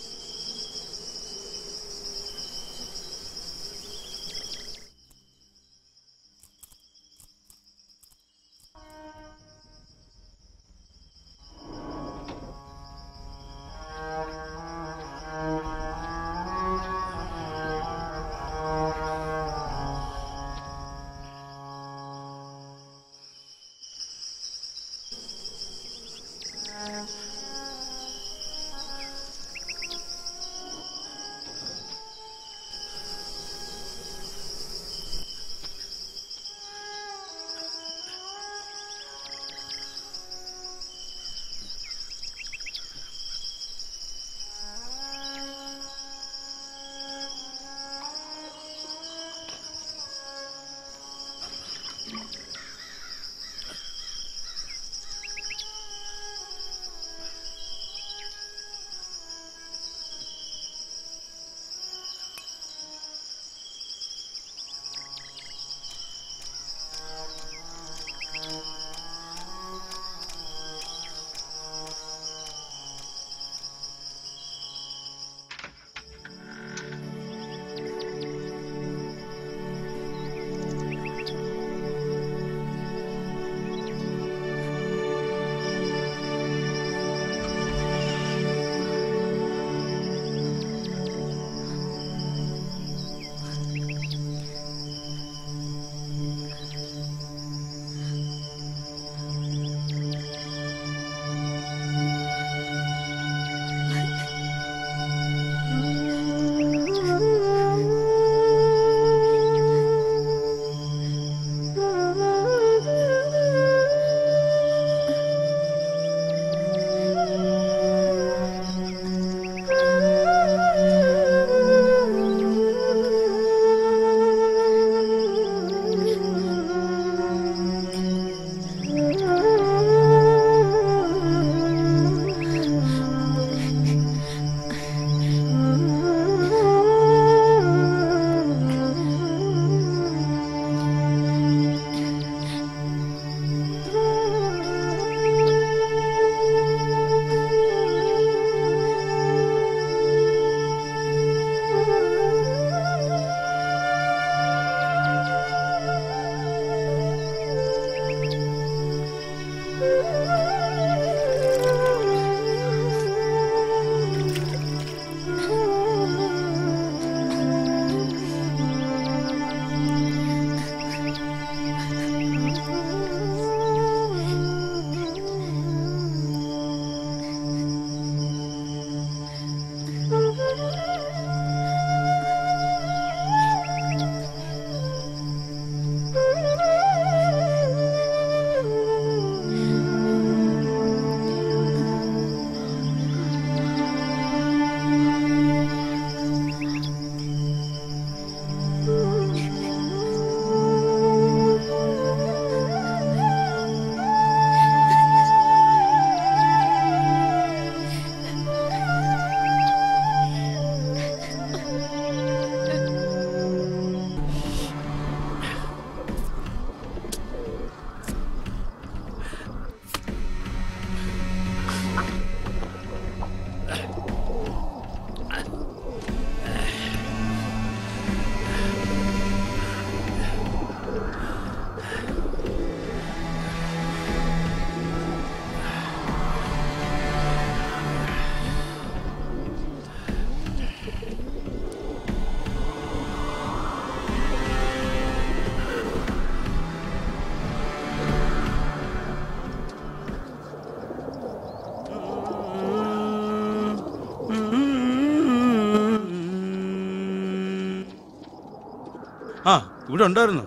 ആ ഇവിടെ ഉണ്ടായിരുന്നു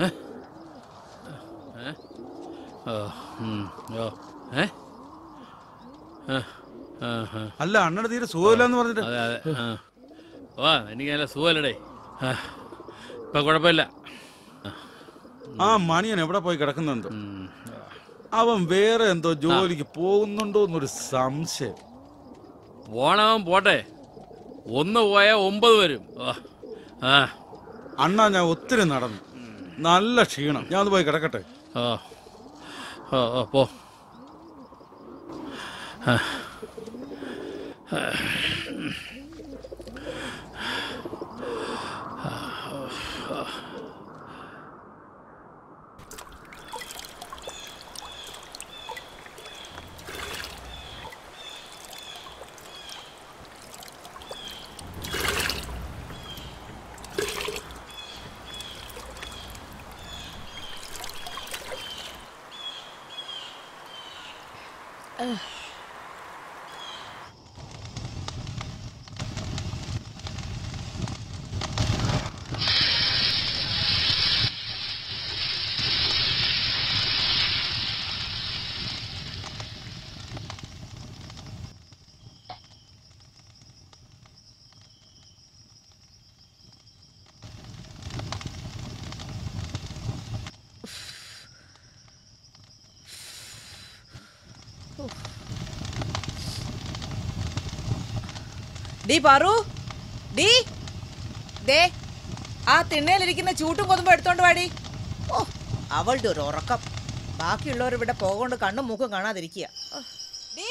ഓ, ഉം, ഓ, ഏ? ആ, ആ, ആ. അല്ല അണ്ണയുടെ തീരെ സുഖമില്ലെന്ന് പറഞ്ഞിട്ട് അതെ അതെ ആ. ഓ എനിക്ക് നല്ല സുഖമല്ലടേ ആ, ഇപ്പൊ കുഴപ്പമില്ല ആ മണിയൻ എവിടെ പോയി കിടക്കുന്നുണ്ട് അവൻ വേറെ എന്തോ ജോലിക്ക് പോകുന്നുണ്ടോ എന്നൊരു സംശയം പോണവൻ പോട്ടെ ഒന്ന് പോയാൽ ഒമ്പത് വരും ഓ, ആ അണ്ണാ ഞാൻ ഒത്തിരി നടന്നു നല്ല ക്ഷീണം ഞാൻ ഒന്ന് പോയി കിടക്കട്ടെ ഓ ഓ ഓ പോ ഡീ പാറു ഡീ ദേ ആ തിണ്ണയിലിരിക്കുന്ന ചൂട്ടും കൊതുമ്പോ എടുത്തോണ്ട് വാടി ഓ അവളുടെ ഒരു ഉറക്കം ബാക്കിയുള്ളവർ ഇവിടെ പോകൊണ്ട് കണ്ണും മൂക്കും കാണാതിരിക്കുക ഓ, ഡീ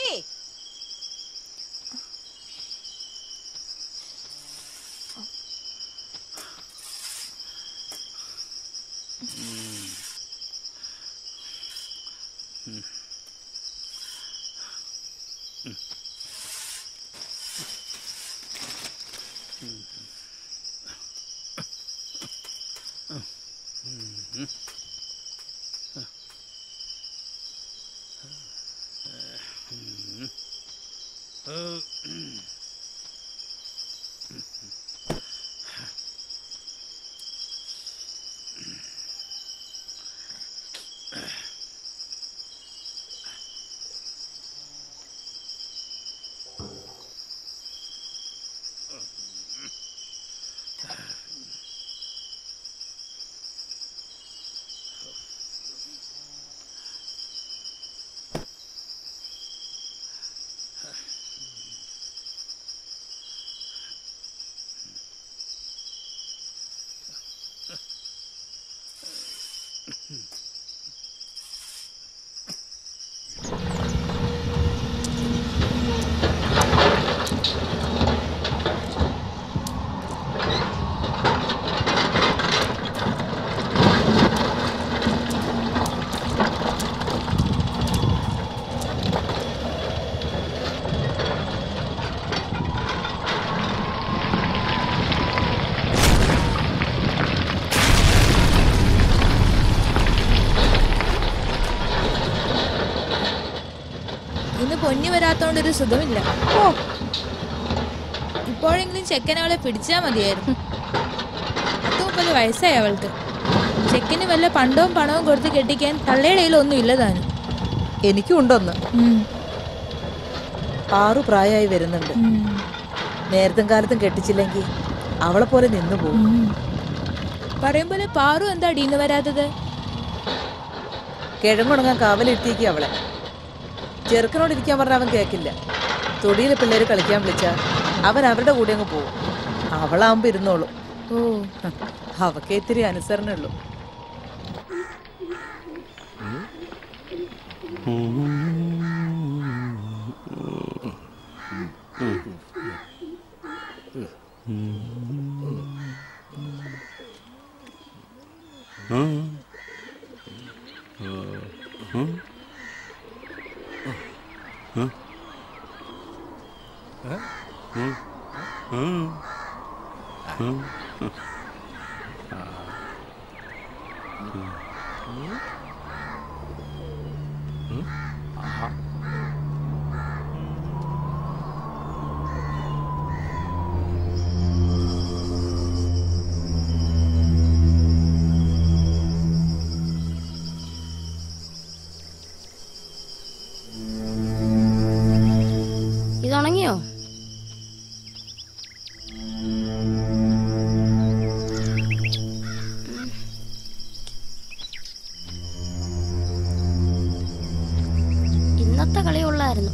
ഇന്ന് പൊന്നി വരാത്തോണ്ടൊരു സുഖമില്ല ഓ ഇപ്പോഴെങ്കിലും ചെക്കൻ അവളെ പിടിച്ചാ മതിയായിരുന്നു പത്ത് മുപ്പത് വയസ്സായി അവൾക്ക് ചെക്കന് വല്ല പണ്ടവും പണവും കൊടുത്ത് കെട്ടിക്കാൻ തള്ളയുടെ കയ്യിലൊന്നും ഇല്ല താനും എനിക്കും ഉണ്ടൊന്ന് ആറു പ്രായമായി വരുന്നുണ്ട് നേരത്തും കാലത്തും കെട്ടിച്ചില്ലെങ്കിൽ അവളെ പോലെ നിന്നു പോകും പറയുമ്പോലെ പാറു എന്താ അടിയിന്ന് വരാത്തത് കിഴങ്ങുണങ്ങാൻ കാവലിരുത്തിയേക്ക് അവളെ ചെറുക്കനോട് ഇരിക്കാൻ പറഞ്ഞ അവൻ കേൾക്കില്ല തൊടിയിലെ പിള്ളേര് കളിക്കാൻ വിളിച്ച അവൻ അവരുടെ കൂടെ അങ്ങ് പോകും അവളാവുമ്പോ ഇരുന്നോളൂ ഓ അവക്ക് ഇത്തിരി അനുസരണുള്ളൂ ഇതുണങ്ങിയോ ഇന്നത്തെ കളി ഉള്ളായിരുന്നു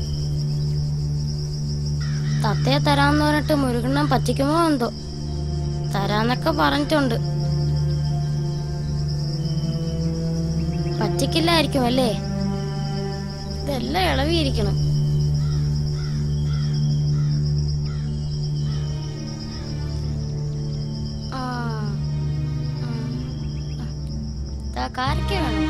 തത്തയെ തരാന്ന് പറഞ്ഞിട്ട് മുരുകണ്ണം പറ്റിക്കുമോ എന്തോ തരാന്നൊക്കെ പറഞ്ഞിട്ടുണ്ട് പറ്റിക്കില്ലായിരിക്കും അല്ലേ ഇതെല്ലാം ഇളവിയിരിക്കണം കാരക്ക വേണം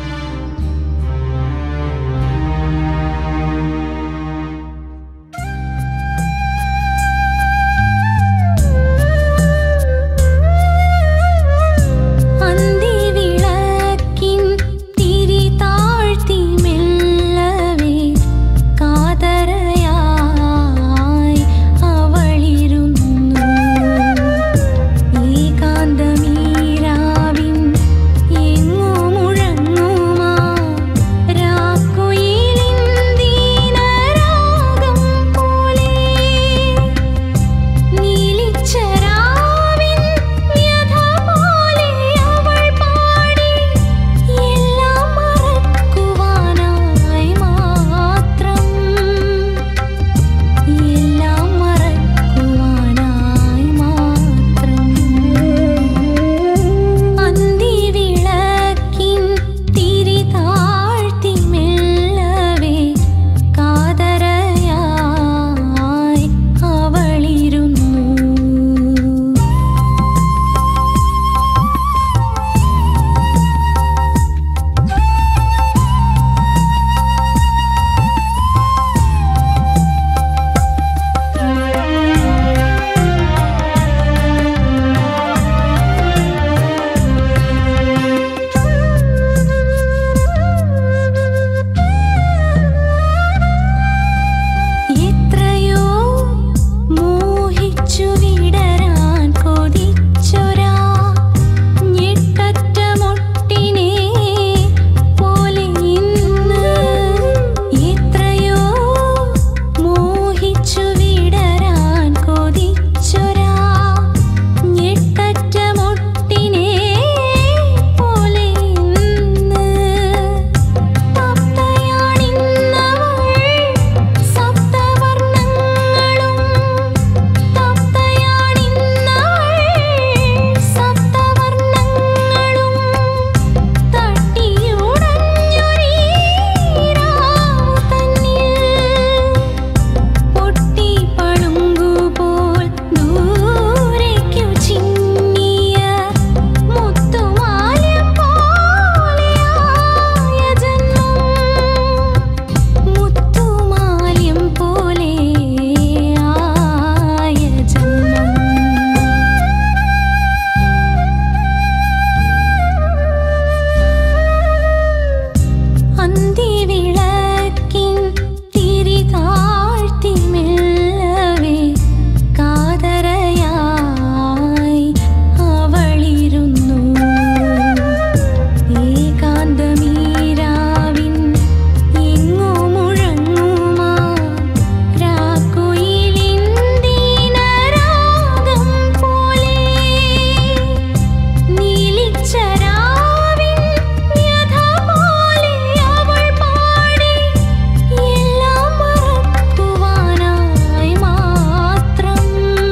അന്തിവിളക്കിൻ തിരി താഴ്ത്തി മെല്ലവേ കാതരയായി അവളിരുന്നു ഏകാന്തമീരാവിൻ എങ്ങോ മുഴങ്ങുമാ രാക്കുയിലിന്ദീനരാഗം പോലെ നീലിച്ചരാവിൻ വ്യഥ പോലെ അവൾ പാടി എല്ലാം മറക്കുവാനായി മാത്രം എല്ലാം മറക്കുവാനായി മാത്രം അന്തിവിളക്കിൻ തിരി താഴ്ത്തി മെല്ലവേ കാതരയായി അവളിരുന്നു എത്രയോ മോഹിച്ചു വിടരാൻ കൊതിച്ചൊരാ ഞെട്ടറ്റ മൊട്ടിനെ പോലെ ഇന്ന് എത്രയോ മോഹിച്ചു വിടരാൻ കൊതിച്ചൊരാ ഞെട്ടറ്റ മൊട്ടിനെ പോലെ ഇന്ന് തപ്തയാണിന്നവൾ സപ്തവർണ്ണങ്ങളും തപ്തയാണിന്നവൾ സപ്തവർണ്ണങ്ങളും തട്ടിയുടഞ്ഞൊരീ രാവു തന്നിൽ പൊട്ടിപ്പളുങ്കുപോൽ ദൂരേക്കു ചിന്നിയ മുത്തുമാല്യം പോലെയായ ജന്മം മുത്തുമാല്യം പോലെയായ ജന്മം അന്തിവിളക്കിൻ തിരി താഴ്ത്തി മെല്ലവേ കാതരയായി അവളിരുന്നു ഏകാന്തമീരാവിൻ എങ്ങോ മുഴങ്ങുമാ രാക്കുയിലിന്ദീനരാഗം പോലെ നീലിച്ചരാവിൻ വ്യഥ പോലെ അവൾ പാടി എല്ലാം മറക്കുവാനായി മാത്രം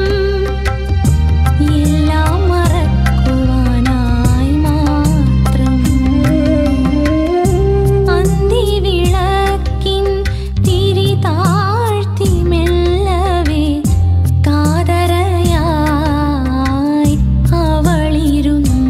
എല്ലാം മറക്കുവാനായി മാത്രം അന്തിവിളക്കിൻ തിരി താഴ്ത്തി മെല്ലവേ കാതരയായി അവളിരുന്നു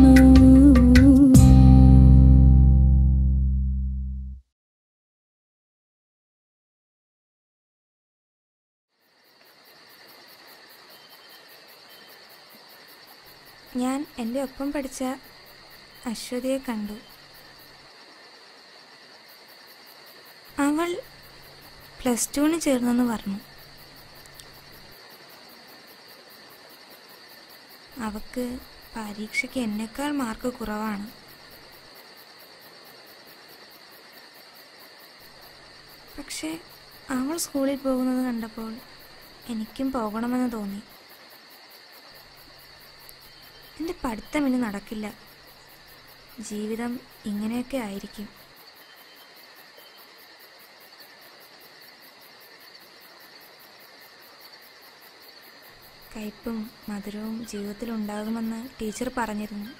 ഞാൻ എൻ്റെ ഒപ്പം പഠിച്ച അശ്വതിയെ കണ്ടു അവൾ പ്ലസ് ടുവിന് ചേർന്നെന്ന് പറഞ്ഞു അവക്ക് പരീക്ഷയ്ക്ക് എന്നെക്കാൾ മാർക്ക് കുറവാണ് പക്ഷേ അവൾ സ്കൂളിൽ പോകുന്നത് കണ്ടപ്പോൾ എനിക്കും പോകണമെന്ന് തോന്നി എൻ്റെ പഠിത്തം ഇനി നടക്കില്ല ജീവിതം ഇങ്ങനെയൊക്കെ ആയിരിക്കും കയ്പും മധുരവും ജീവിതത്തിൽ ഉണ്ടാകുമെന്ന് ടീച്ചർ പറഞ്ഞിരുന്നു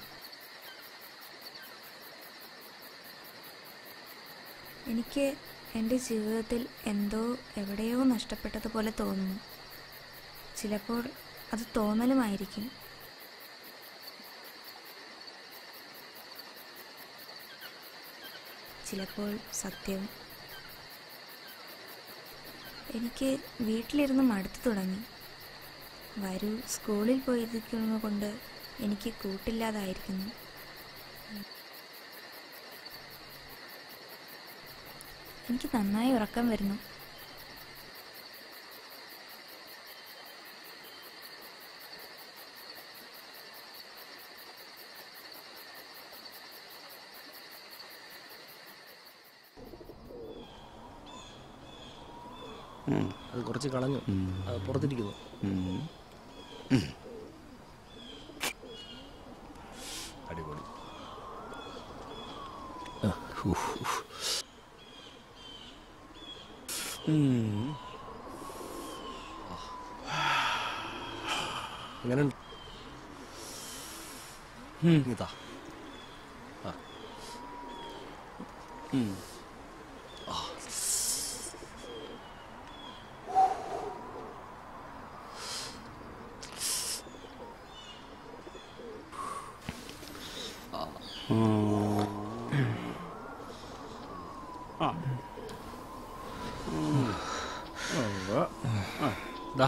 എനിക്ക് എൻ്റെ ജീവിതത്തിൽ എന്തോ എവിടെയോ നഷ്ടപ്പെട്ടതുപോലെ തോന്നുന്നു ചിലപ്പോൾ അത് തോന്നലുമായിരിക്കും ചിലപ്പോൾ സത്യവും എനിക്ക് വീട്ടിലിരുന്ന് മടുത്തു തുടങ്ങി വരൂ സ്കൂളിൽ പോയിരിക്കുന്നത് കൊണ്ട് എനിക്ക് കൂട്ടില്ലാതായിരിക്കുന്നു എനിക്ക് നന്നായി ഉറക്കം വരുന്നു അത് കുറച്ച് കളഞ്ഞു അത് പുറത്തിരിക്കുന്നു അടിപൊളി ആ, ഉഫ്, ഉഫ്. ഉം. എങ്ങനെയുണ്ട് ഇതാ ആ. ഉം. ആ. ദാ.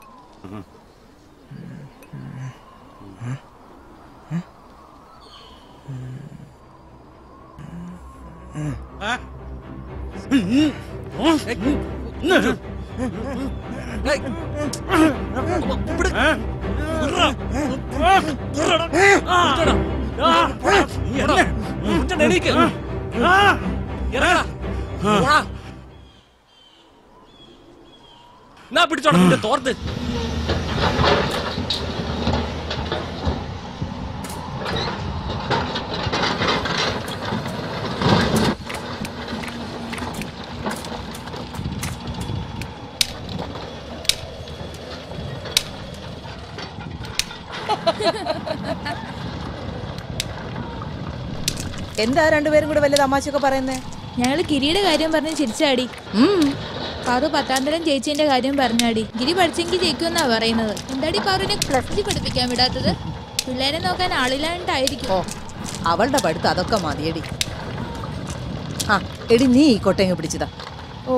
എന്നാ പിടിച്ചോടാ നിന്റെ തോർത്ത് എന്താ രണ്ടുപേരും കൂടെ വലിയ തമാശയൊക്കെ പറയുന്നേ ഞങ്ങള് ഗിരിയുടെ കാര്യം പറഞ്ഞ് ചിരിച്ചാടി പാറു പത്താം തരം ചേച്ചീന്റെ കാര്യം പറഞ്ഞാടി ഗിരി പഠിച്ചെങ്കിൽ ജയിക്കുമെന്നാ പറയുന്നത് എന്താടി പാറുവിനെ പ്ലസ് ടു പഠിപ്പിക്കാൻ വിടാത്തത് പിള്ളേരെ നോക്കാൻ ആളില്ലാണ്ടായിരിക്കും അവളുടെ പഠിത്തം അതൊക്കെ മതിയടി ആ എടി നീ ഈ കൊട്ടയങ്ങ് പിടിച്ചതാ ഓ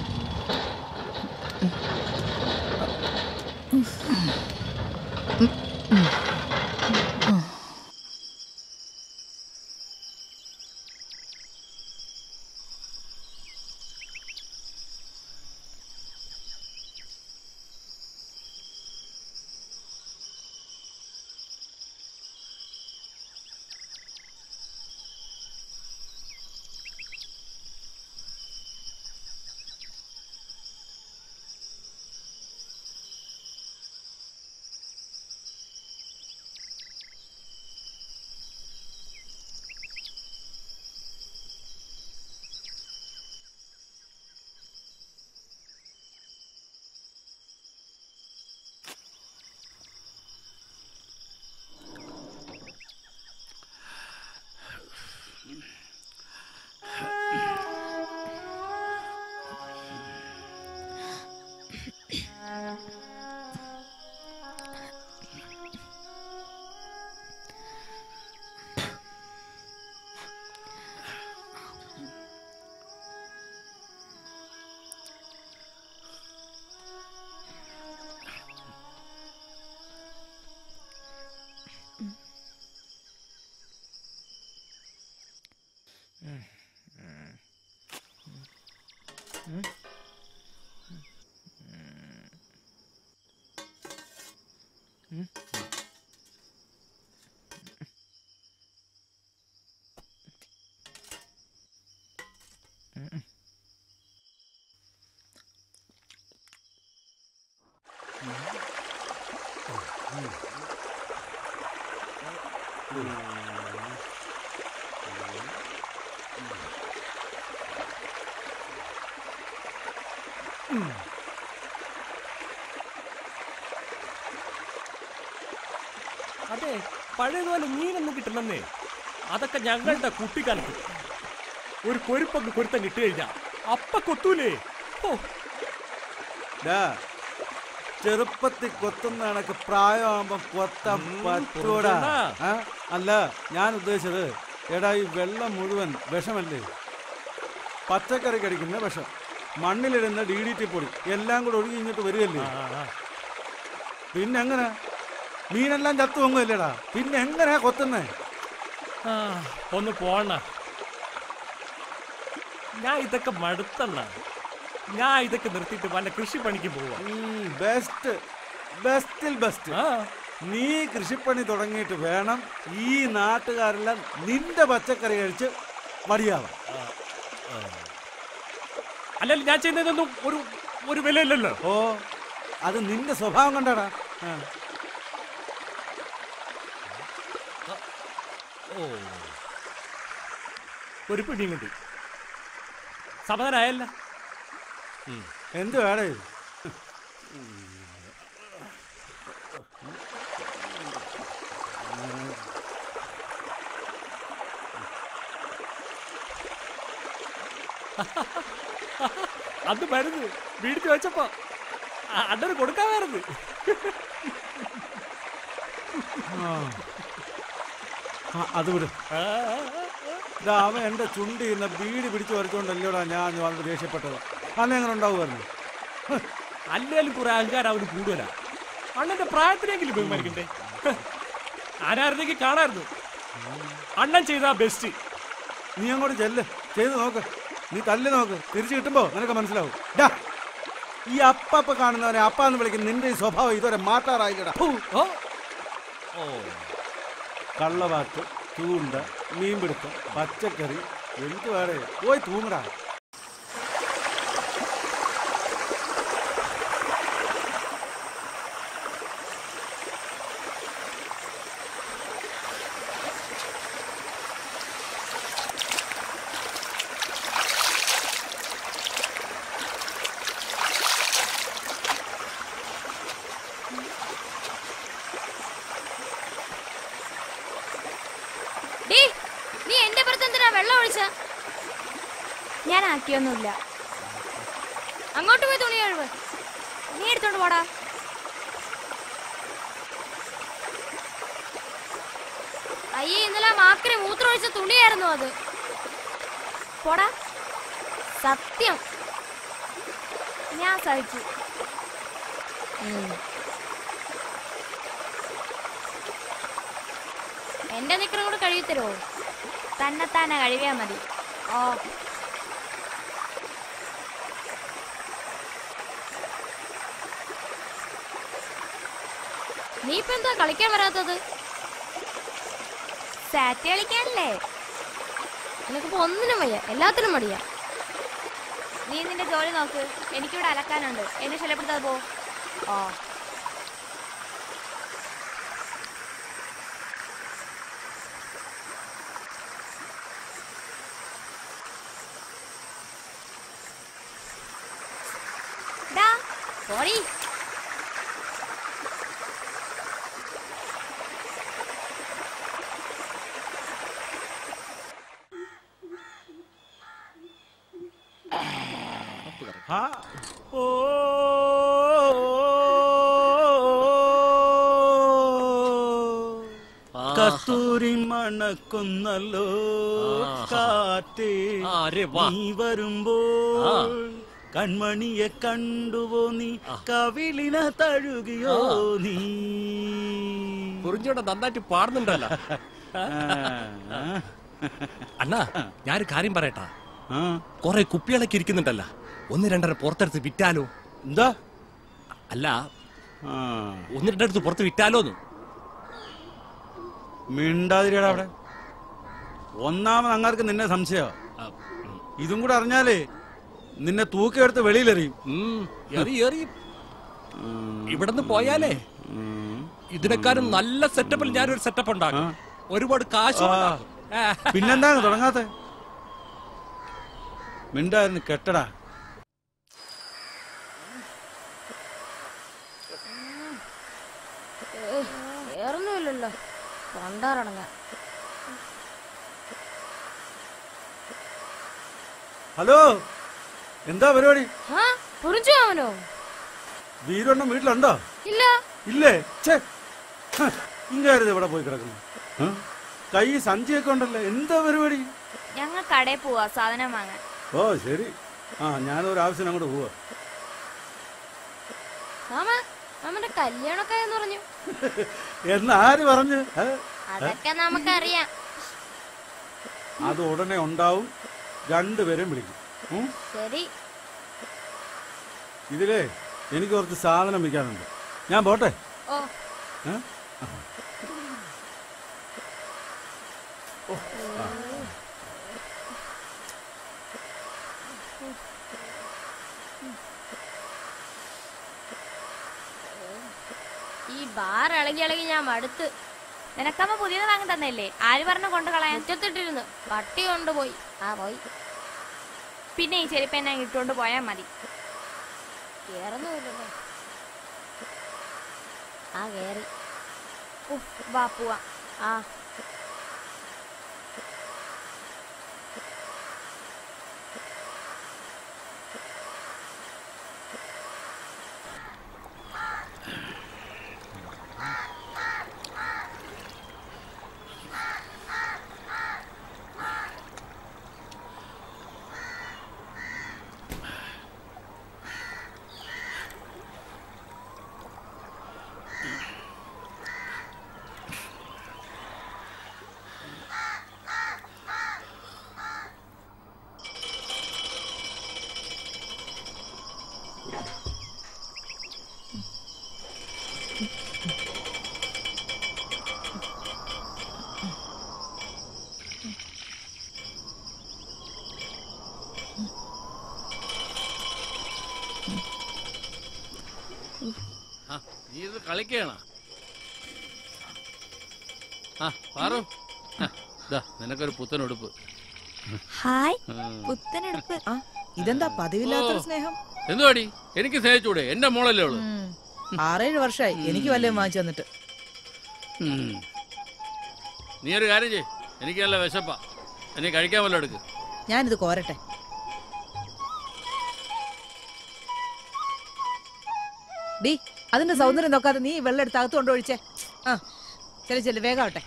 അതെ പഴയതുപോലെ മീനൊന്നും കിട്ടണമെന്നേ അതൊക്കെ ഞങ്ങളുടെ കുട്ടിക്കാലത്ത് ഒരു കൊരുപ്പൊക്കെ കൊരുത്തം കിട്ടി കഴിഞ്ഞാ അപ്പ കൊത്തൂലേ ഓ ഡാ, ചെറുപ്പത്തിൽ കൊത്തുന്ന കണക്ക് പ്രായമാകുമ്പോ കൊത്താൻ പറ്റൂടാ പൊറുക്കണ്ടാ. ആ? അല്ല ഞാൻ ഉദ്ദേശിച്ചത് എടാ ഈ വെള്ളം മുഴുവൻ വിഷമല്ലേ പച്ചക്കറി കടിക്കുന്ന വിഷം മണ്ണിലിടുന്ന ഡി ഡി ടി പൊടി എല്ലാം കൂടെ ഒഴുകി ഇങ്ങോട്ട് വരികയല്ലേ പിന്നെ എങ്ങനെ മീനെല്ലാം ചത്തു പൊങ്ങുമല്ലേടാ പിന്നെ എങ്ങനെയാ കൊത്തുന്നേ ആ, ഒന്ന് പോണ ഞാൻ ഇതൊക്കെ മടുത്തണ്ണ ഞാൻ ഇതൊക്കെ നിർത്തിയിട്ട് വല്ല കൃഷിപ്പണിക്ക് പോവാ ബെസ്റ്റ് ബെസ്റ്റിൽ ബെസ്റ്റ് നീ കൃഷിപ്പണി തുടങ്ങിയിട്ട് വേണം ഈ നാട്ടുകാരെല്ലാം നിന്റെ പച്ചക്കറി കഴിച്ച് മടിയാവാം അല്ലല്ല ഞാൻ ചെയ്യുന്നതൊന്നും ഒരു ഒരു വിലയില്ലല്ലോ ഓ അത് നിന്റെ സ്വഭാവം കണ്ടാടാ ആ. ഓ ഒരു പിടിയും കിട്ടി സമാധാനായല്ല എന്ത് വേണേ അത് മരുന്ന് വീടിച്ച് വെച്ചപ്പോ അ- അണ്ണന് കൊടുക്കാമായിരുന്നു ആ, അത് വിട് ഇതാ അവൻ എന്റെ ചുണ്ടി ഇന്ന് ബീഡി പിടിച്ചു വരച്ചോണ്ടല്ലോടാ ഞാൻ വളരെ ദേഷ്യപ്പെട്ടത് അന്ന് എങ്ങനെ ഉണ്ടാവുമായിരുന്നു അല്ലേലും കുറെ അഹങ്കാരം അവന് കൂടുതലാ അണ്ണന്റെ പ്രായത്തിനെങ്കിലും ബഹുമാനിക്കണ്ടേ ആരായിരുന്നെങ്കിൽ കാണായിരുന്നു അണ്ണൻ ചെയ്ത ബെസ്റ്റ് നീ അങ്ങോട്ട് ചെല്ല് ചെയ്ത് നോക്ക് നീ തല്ല് നോക്ക് തിരിച്ചു കിട്ടുമ്പോ നിനക്ക് മനസ്സിലാവും ഡാ, ഈ അപ്പപ്പ കാണുന്നവനെ അപ്പാന്ന് വിളിക്കുന്ന നിന്റെ ഈ സ്വഭാവം ഇതുവരെ മാറ്റാറായില്ലടാ ഫു. കള്ളവാക്ക് ചൂണ്ട മീൻപിടുത്തം പച്ചക്കറി എന്ത് വേറെ പോയി തൂങ്ങടാ ഡീ നീ എന്റെ പുറത്ത് എന്തിനാ വെള്ളം ഒഴിച്ച ഞാൻ ആക്കിയൊന്നുമില്ല അങ്ങോട്ട് പോയി തുണി കഴിവ് നീ എടുത്തോണ്ട് പോടാ അയ്യേ ഇന്നലെ ആ മാക്കിന് മൂത്രം ഒഴിച്ച തുണിയായിരുന്നു അത് പോടാ സത്യം ഞാൻ സഹിച്ചു എന്റെ നിക്കറും കൂടെ കഴിയത്തരോ തന്നെത്താനെ കഴിവിയാ മതി ഓ നീ ഇപ്പൊ എന്താ കളിക്കാൻ വരാത്തത് സാറ്റ് കളിക്കാനല്ലേ നിനക്കിപ്പോ ഒന്നിനും വയ്യ എല്ലാത്തിനും മടിയാ നീ നിന്റെ ജോലി നോക്ക് എനിക്കിവിടെ അലക്കാനുണ്ട് എന്നെ ശല്യപ്പെടുത്താതെ പോ ഓ ഡാ പോടി ആ ഓ കസ്തൂരി മണക്കുന്നല്ലോ കാറ്റേ അരെ വാ. നീ വരുമ്പോൾ കൺമണിയെ കണ്ടുവോ നീ കവിളിന തഴുകിയോ നീ കുറിഞ്ഞോടെ നന്നായിട്ട് പാടുന്നുണ്ടല്ലോ അണ്ണാ ഞാനൊരു കാര്യം പറയട്ടാ കൊറേ കുപ്പികളൊക്കെ ഇരിക്കുന്നുണ്ടല്ലോ ഒന്ന് രണ്ടെണ്ണം പുറത്തെടുത്ത് വിറ്റാലോ എന്താ അല്ല ഒന്ന് രണ്ടെടുത്ത് പുറത്ത് വിറ്റാലോന്ന് മിണ്ടാതിരിയടാ അവിടെ ഒന്നാമത് അങ്ങാർക്ക് നിന്നെ സംശയോ ഇതും കൂടെ അറിഞ്ഞാലേ നിന്നെ തൂക്കിയെടുത്ത് വെളിയിലെറിയും എറി എറി ഇവിടുന്ന് പോയാലേ ഇതിനെക്കാളും നല്ല സെറ്റപ്പിൽ ഞാനൊരു സെറ്റപ്പ് ഉണ്ടാക്കും ഒരുപാട് കാശ് ഉണ്ടാക്കും. ആ. പിന്നെന്താണ് തുടങ്ങാത്ത മിണ്ടായിരുന്നു കെട്ടടാ വേറൊന്നുമില്ലല്ലോ കൊണ്ടാറടങ്ങ ഹലോ എന്താ പരിപാടി ആ പുറിഞ്ചു അവനോ വീരണ്ണൻ വീട്ടിലുണ്ടോ ഇല്ല ഇല്ലേ ഛേ ഇങ്ങാരുത് ഇവിടെ പോയി കിടക്കുന്നു ആ? കൈ സഞ്ചിയൊക്കെ ഉണ്ടല്ലോ എന്താ പരിപാടി ഞങ്ങൾ കടയിൽ പോവാ സാധനം വാങ്ങാൻ ഓ ശരി ആ ഞാനൊരു ആവശ്യം അങ്ങോട്ട് പോവാ മാമ മാമന്റെ കല്യാണമൊക്കെ എന്ന് പറഞ്ഞു എന്ന് ആര് പറഞ്ഞു ഏ? അതൊക്കെ നമുക്കറിയാം അത് ഉടനെ ഉണ്ടാവും രണ്ടുപേരും വിളിക്കും ഉം? ശരി ഇതിലേ എനിക്ക് കുറച്ച് സാധനം വിൽക്കാനുണ്ട് ഞാൻ പോട്ടെ ഓ ഏ? ആ. ഓ, ആ. ഈ ബാർ ഇളകി ഇളകി ഞാൻ മടുത്ത് നിനക്കമ്മ പുതിയത് വാങ്ങി തന്നല്ലേ ആര് പറഞ്ഞു കൊണ്ട് കളയാൻ മുറ്റത്തിട്ടിരുന്നു പട്ടി കൊണ്ടുപോയി ആ പോയി പിന്നെ ഈ ചെരുപ്പ് എന്നെ ഇട്ടുകൊണ്ട് പോയാൽ മതി കേറൊന്നുമില്ലല്ലോ ആ കേറി ഉഫ്, വാ പോവാ ആ ആ നീ ഇത് കളിക്കണ ആ പാറു ആ, ദാ നിനക്കൊരു പുത്തൻ ഉടുപ്പ് ഹായ് ഉം. പുത്തനെടുപ്പ് ഇതെന്താ പതിവില്ലാത്തൊരു ഓ. സ്നേഹം എന്തുവാടി എനിക്ക് സ്നേഹിച്ചൂടെ എന്റെ മോളല്ലേ ഉള്ളു ഉം. ആറേഴ് വർഷമായി എനിക്ക് വല്ലതും വാങ്ങിച്ചു തന്നിട്ട് ഉം. നീ ഒരു കാര്യം ചെയ് എനിക്ക് നല്ല വിശപ്പാ എനിക്ക് കഴിക്കാൻ വല്ലതും എടുക്ക് ഞാനിത് കോരട്ടെ ഡി അതിന്റെ സൗന്ദര്യം നോക്കാതെ നീ ഈ വെള്ളം എടുത്ത് അകത്ത് കൊണ്ടൊഴിച്ചേ ആ ചെല്ലു ചെല്ലു വേഗം ആവട്ടെ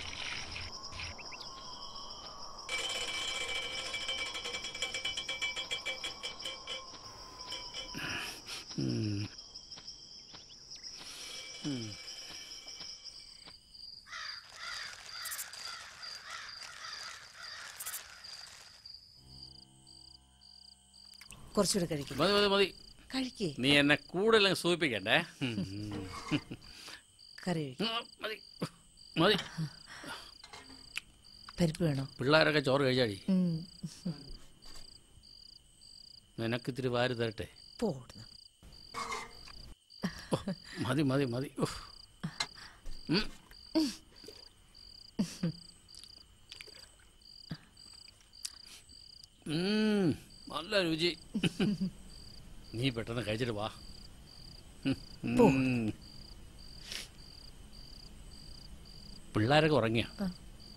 ഉം. ഉം. കുറച്ചുകൂടെ കഴിക്കും മതി മതി മതി കഴിക്കേ നീ എന്നെ കൂടുതലും സൂചിപ്പിക്കണ്ടേ ഉം. കറി കഴിക്ക്. ഉം, മതി മതി പരിപ്പ് വേണോ പിള്ളേരൊക്കെ ചോറ് കഴിച്ചാടി ഉം. നിനക്ക് ഇത്തിരി വാരി തരട്ടെ പോ അവിടുന്ന്. ഓ, മതി മതി മതി ഉഫ്. ഉം. ഉം, നല്ല രുചി നീ പെട്ടെന്ന് കഴിച്ചിട്ട് വാ ഉം. പോ. പിള്ളേരൊക്കെ ഉറങ്ങിയ ആ.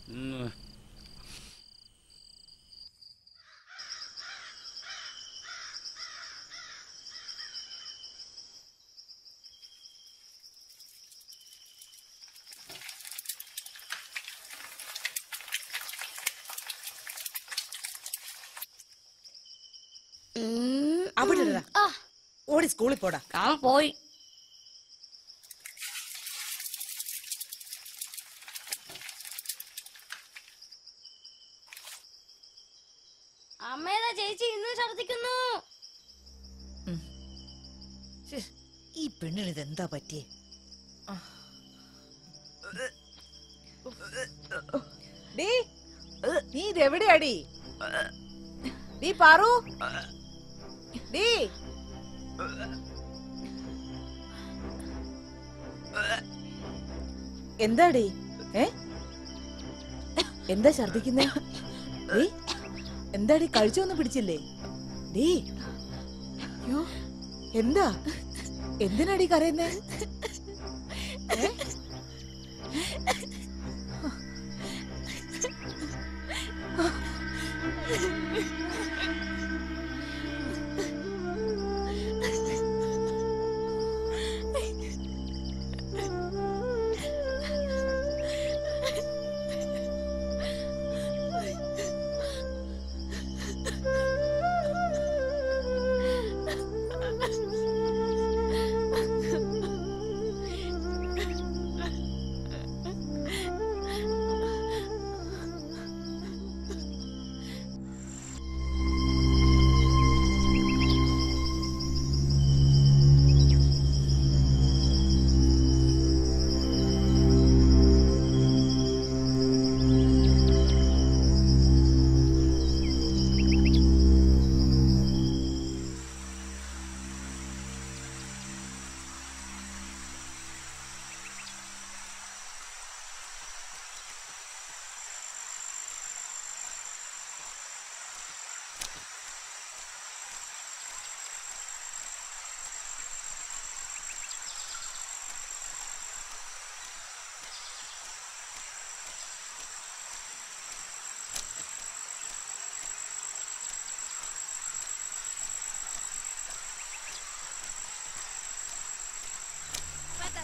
അവിടെ ഇടടാ. ഓടി സ്കൂളിൽ പോടാ ഞാൻ പോയി അമ്മേതാ ചേച്ചി ഇന്ന് ഛർദിക്കുന്നു ശ്ശേ, ഈ പെണ്ണിന് ഇതെന്താ പറ്റിയേ ആ. ഡീ നീ ഇതെവിടെയാടി ഡീ പാറു ഡീ എന്താടി ഏ എന്താ ഛർദിക്കുന്നേ ഡീ എന്താടി കഴിച്ചൊന്നും പിടിച്ചില്ലേ ഡീ യ്യോ, എന്താ എന്തിനാടി കരയുന്നേ ഏ?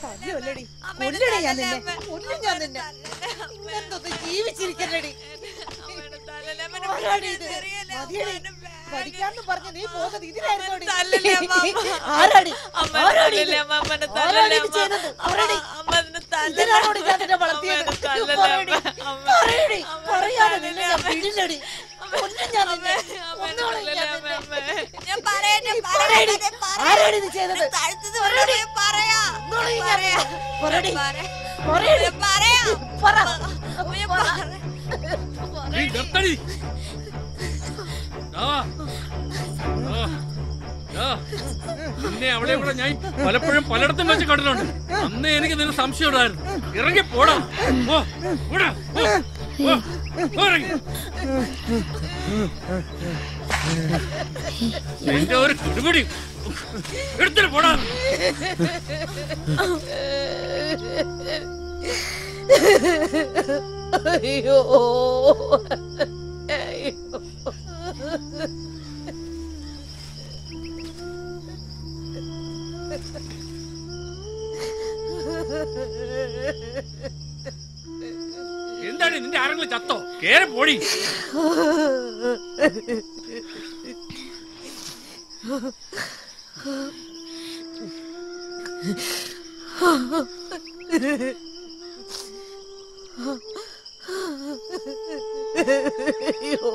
തല്ലുവല്ലടി കൊല്ലടി ഞാൻ നിന്നെ കൊല്ലും ഞാൻ നിന്നെ എന്തൊന്ന് ജീവിച്ചിരിക്കല്ലടി ആരാടി ഇത്? മതിയടി. പഠിക്കാന്ന് പറഞ്ഞ് നീ പോകുന്നത് ഇതിനായിരുന്നോടി? ആരാടി? ആരാടി ഇത്? ആരാടി ഇത് ചെയ്തത്? പറയടി. ഇതിനാണോടി ഞാൻ നിന്നെ വളർത്തിയത്? പറയടി. പറയടി. പറയാതെ നിന്നെ ഞാൻ വിടില്ലടി. കൊല്ലും ഞാൻ നിന്നെ. കൊന്നോളും ഞാൻ നിന്നെ. നീ പറയടി. ആരാടി ഇത് ചെയ്തത്? പറയടി. കൊന്നോളും ഞാൻ നിന്നെ. പറയടി. പറയടി. പറ. നീ നിർത്തടി. ദാ. ദാ. ദാ. നിന്നെ അവിടെ ഇവിടെ ഞാൻ പലപ്പോഴും പലയിടത്തും വെച്ച് കണ്ടിട്ടുണ്ട് അന്ന് എനിക്ക് നിന്നെ സംശയം ഉണ്ടായിരുന്നു ഇറങ്ങി പോടാ പോ. പോടാ. പോ. പോ. പോ ഇറങ്ങി. നിന്റെ ഒരു കിടുപിടി എടുത്തിട്ട് പോടാ അയ്യോ അയ്യോ എന്താണ് നിന്റെ ആരെങ്കിലും ചത്തോ കേറി പോടി അയ്യോ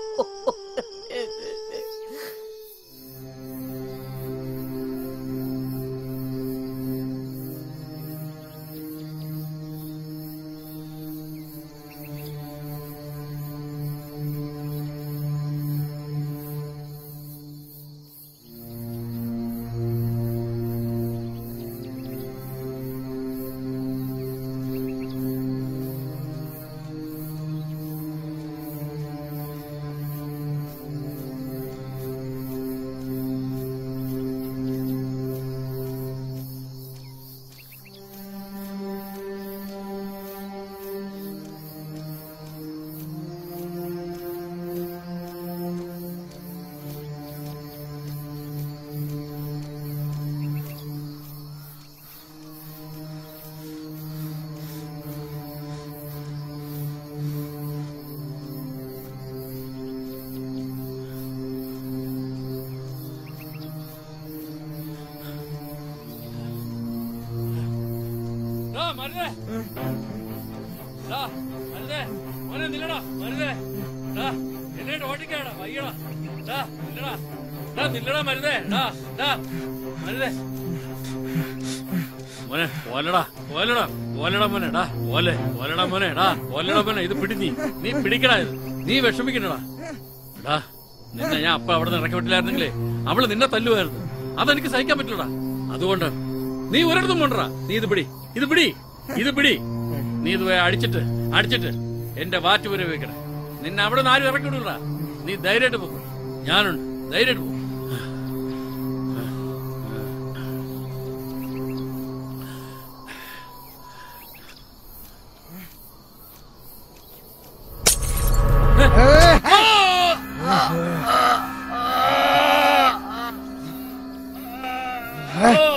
ദാ, മരുതേ. ദാ, മരുതേ. മോനെ നില്ലടാ, മരുതേ. ദാ, എന്നെ ഓടിക്കാടാ, വയ്യടാ. ദാ, നില്ലടാ. ദാ, നില്ലടാ, മരുതേ. ദാ, ദാ, മരുതേ. മോനെ ഓലടാ ഓലടാ ഓലടാ മോനെ ഡാ ഓലെ ഓലടാ മോനെ ഡാ ഓലടാ മോനെ ഇത് പിടി നീ നീ പിടിക്കടാ ഇത് നീ വിഷമിക്കണ്ടടാ ഡാ നിന്നെ ഞാൻ അപ്പ അവിടെ നിന്ന് ഇറക്കി വിട്ടില്ലായിരുന്നെങ്കിലേ അവള് നിന്നെ തല്ലുമായിരുന്നു അതെനിക്ക് സഹിക്കാൻ പറ്റില്ലടാ അതുകൊണ്ട് നീ ഒരിടത്തും കൊണ്ടടാ നീ ഇത് പിടി ഇത് പിടി ഇത് പിടി നീ ഇത് പോയി അടിച്ചിട്ട് അടിച്ചിട്ട് എന്റെ വാറ്റ് വരെ വെക്കണേ നിന്നെ അവിടെ നിന്ന് ആരും ഇറക്കി വിടൂടാ നീ ധൈര്യമായിട്ട് പോകും ഞാനുണ്ട് ധൈര്യമായിട്ട് പോകും ആ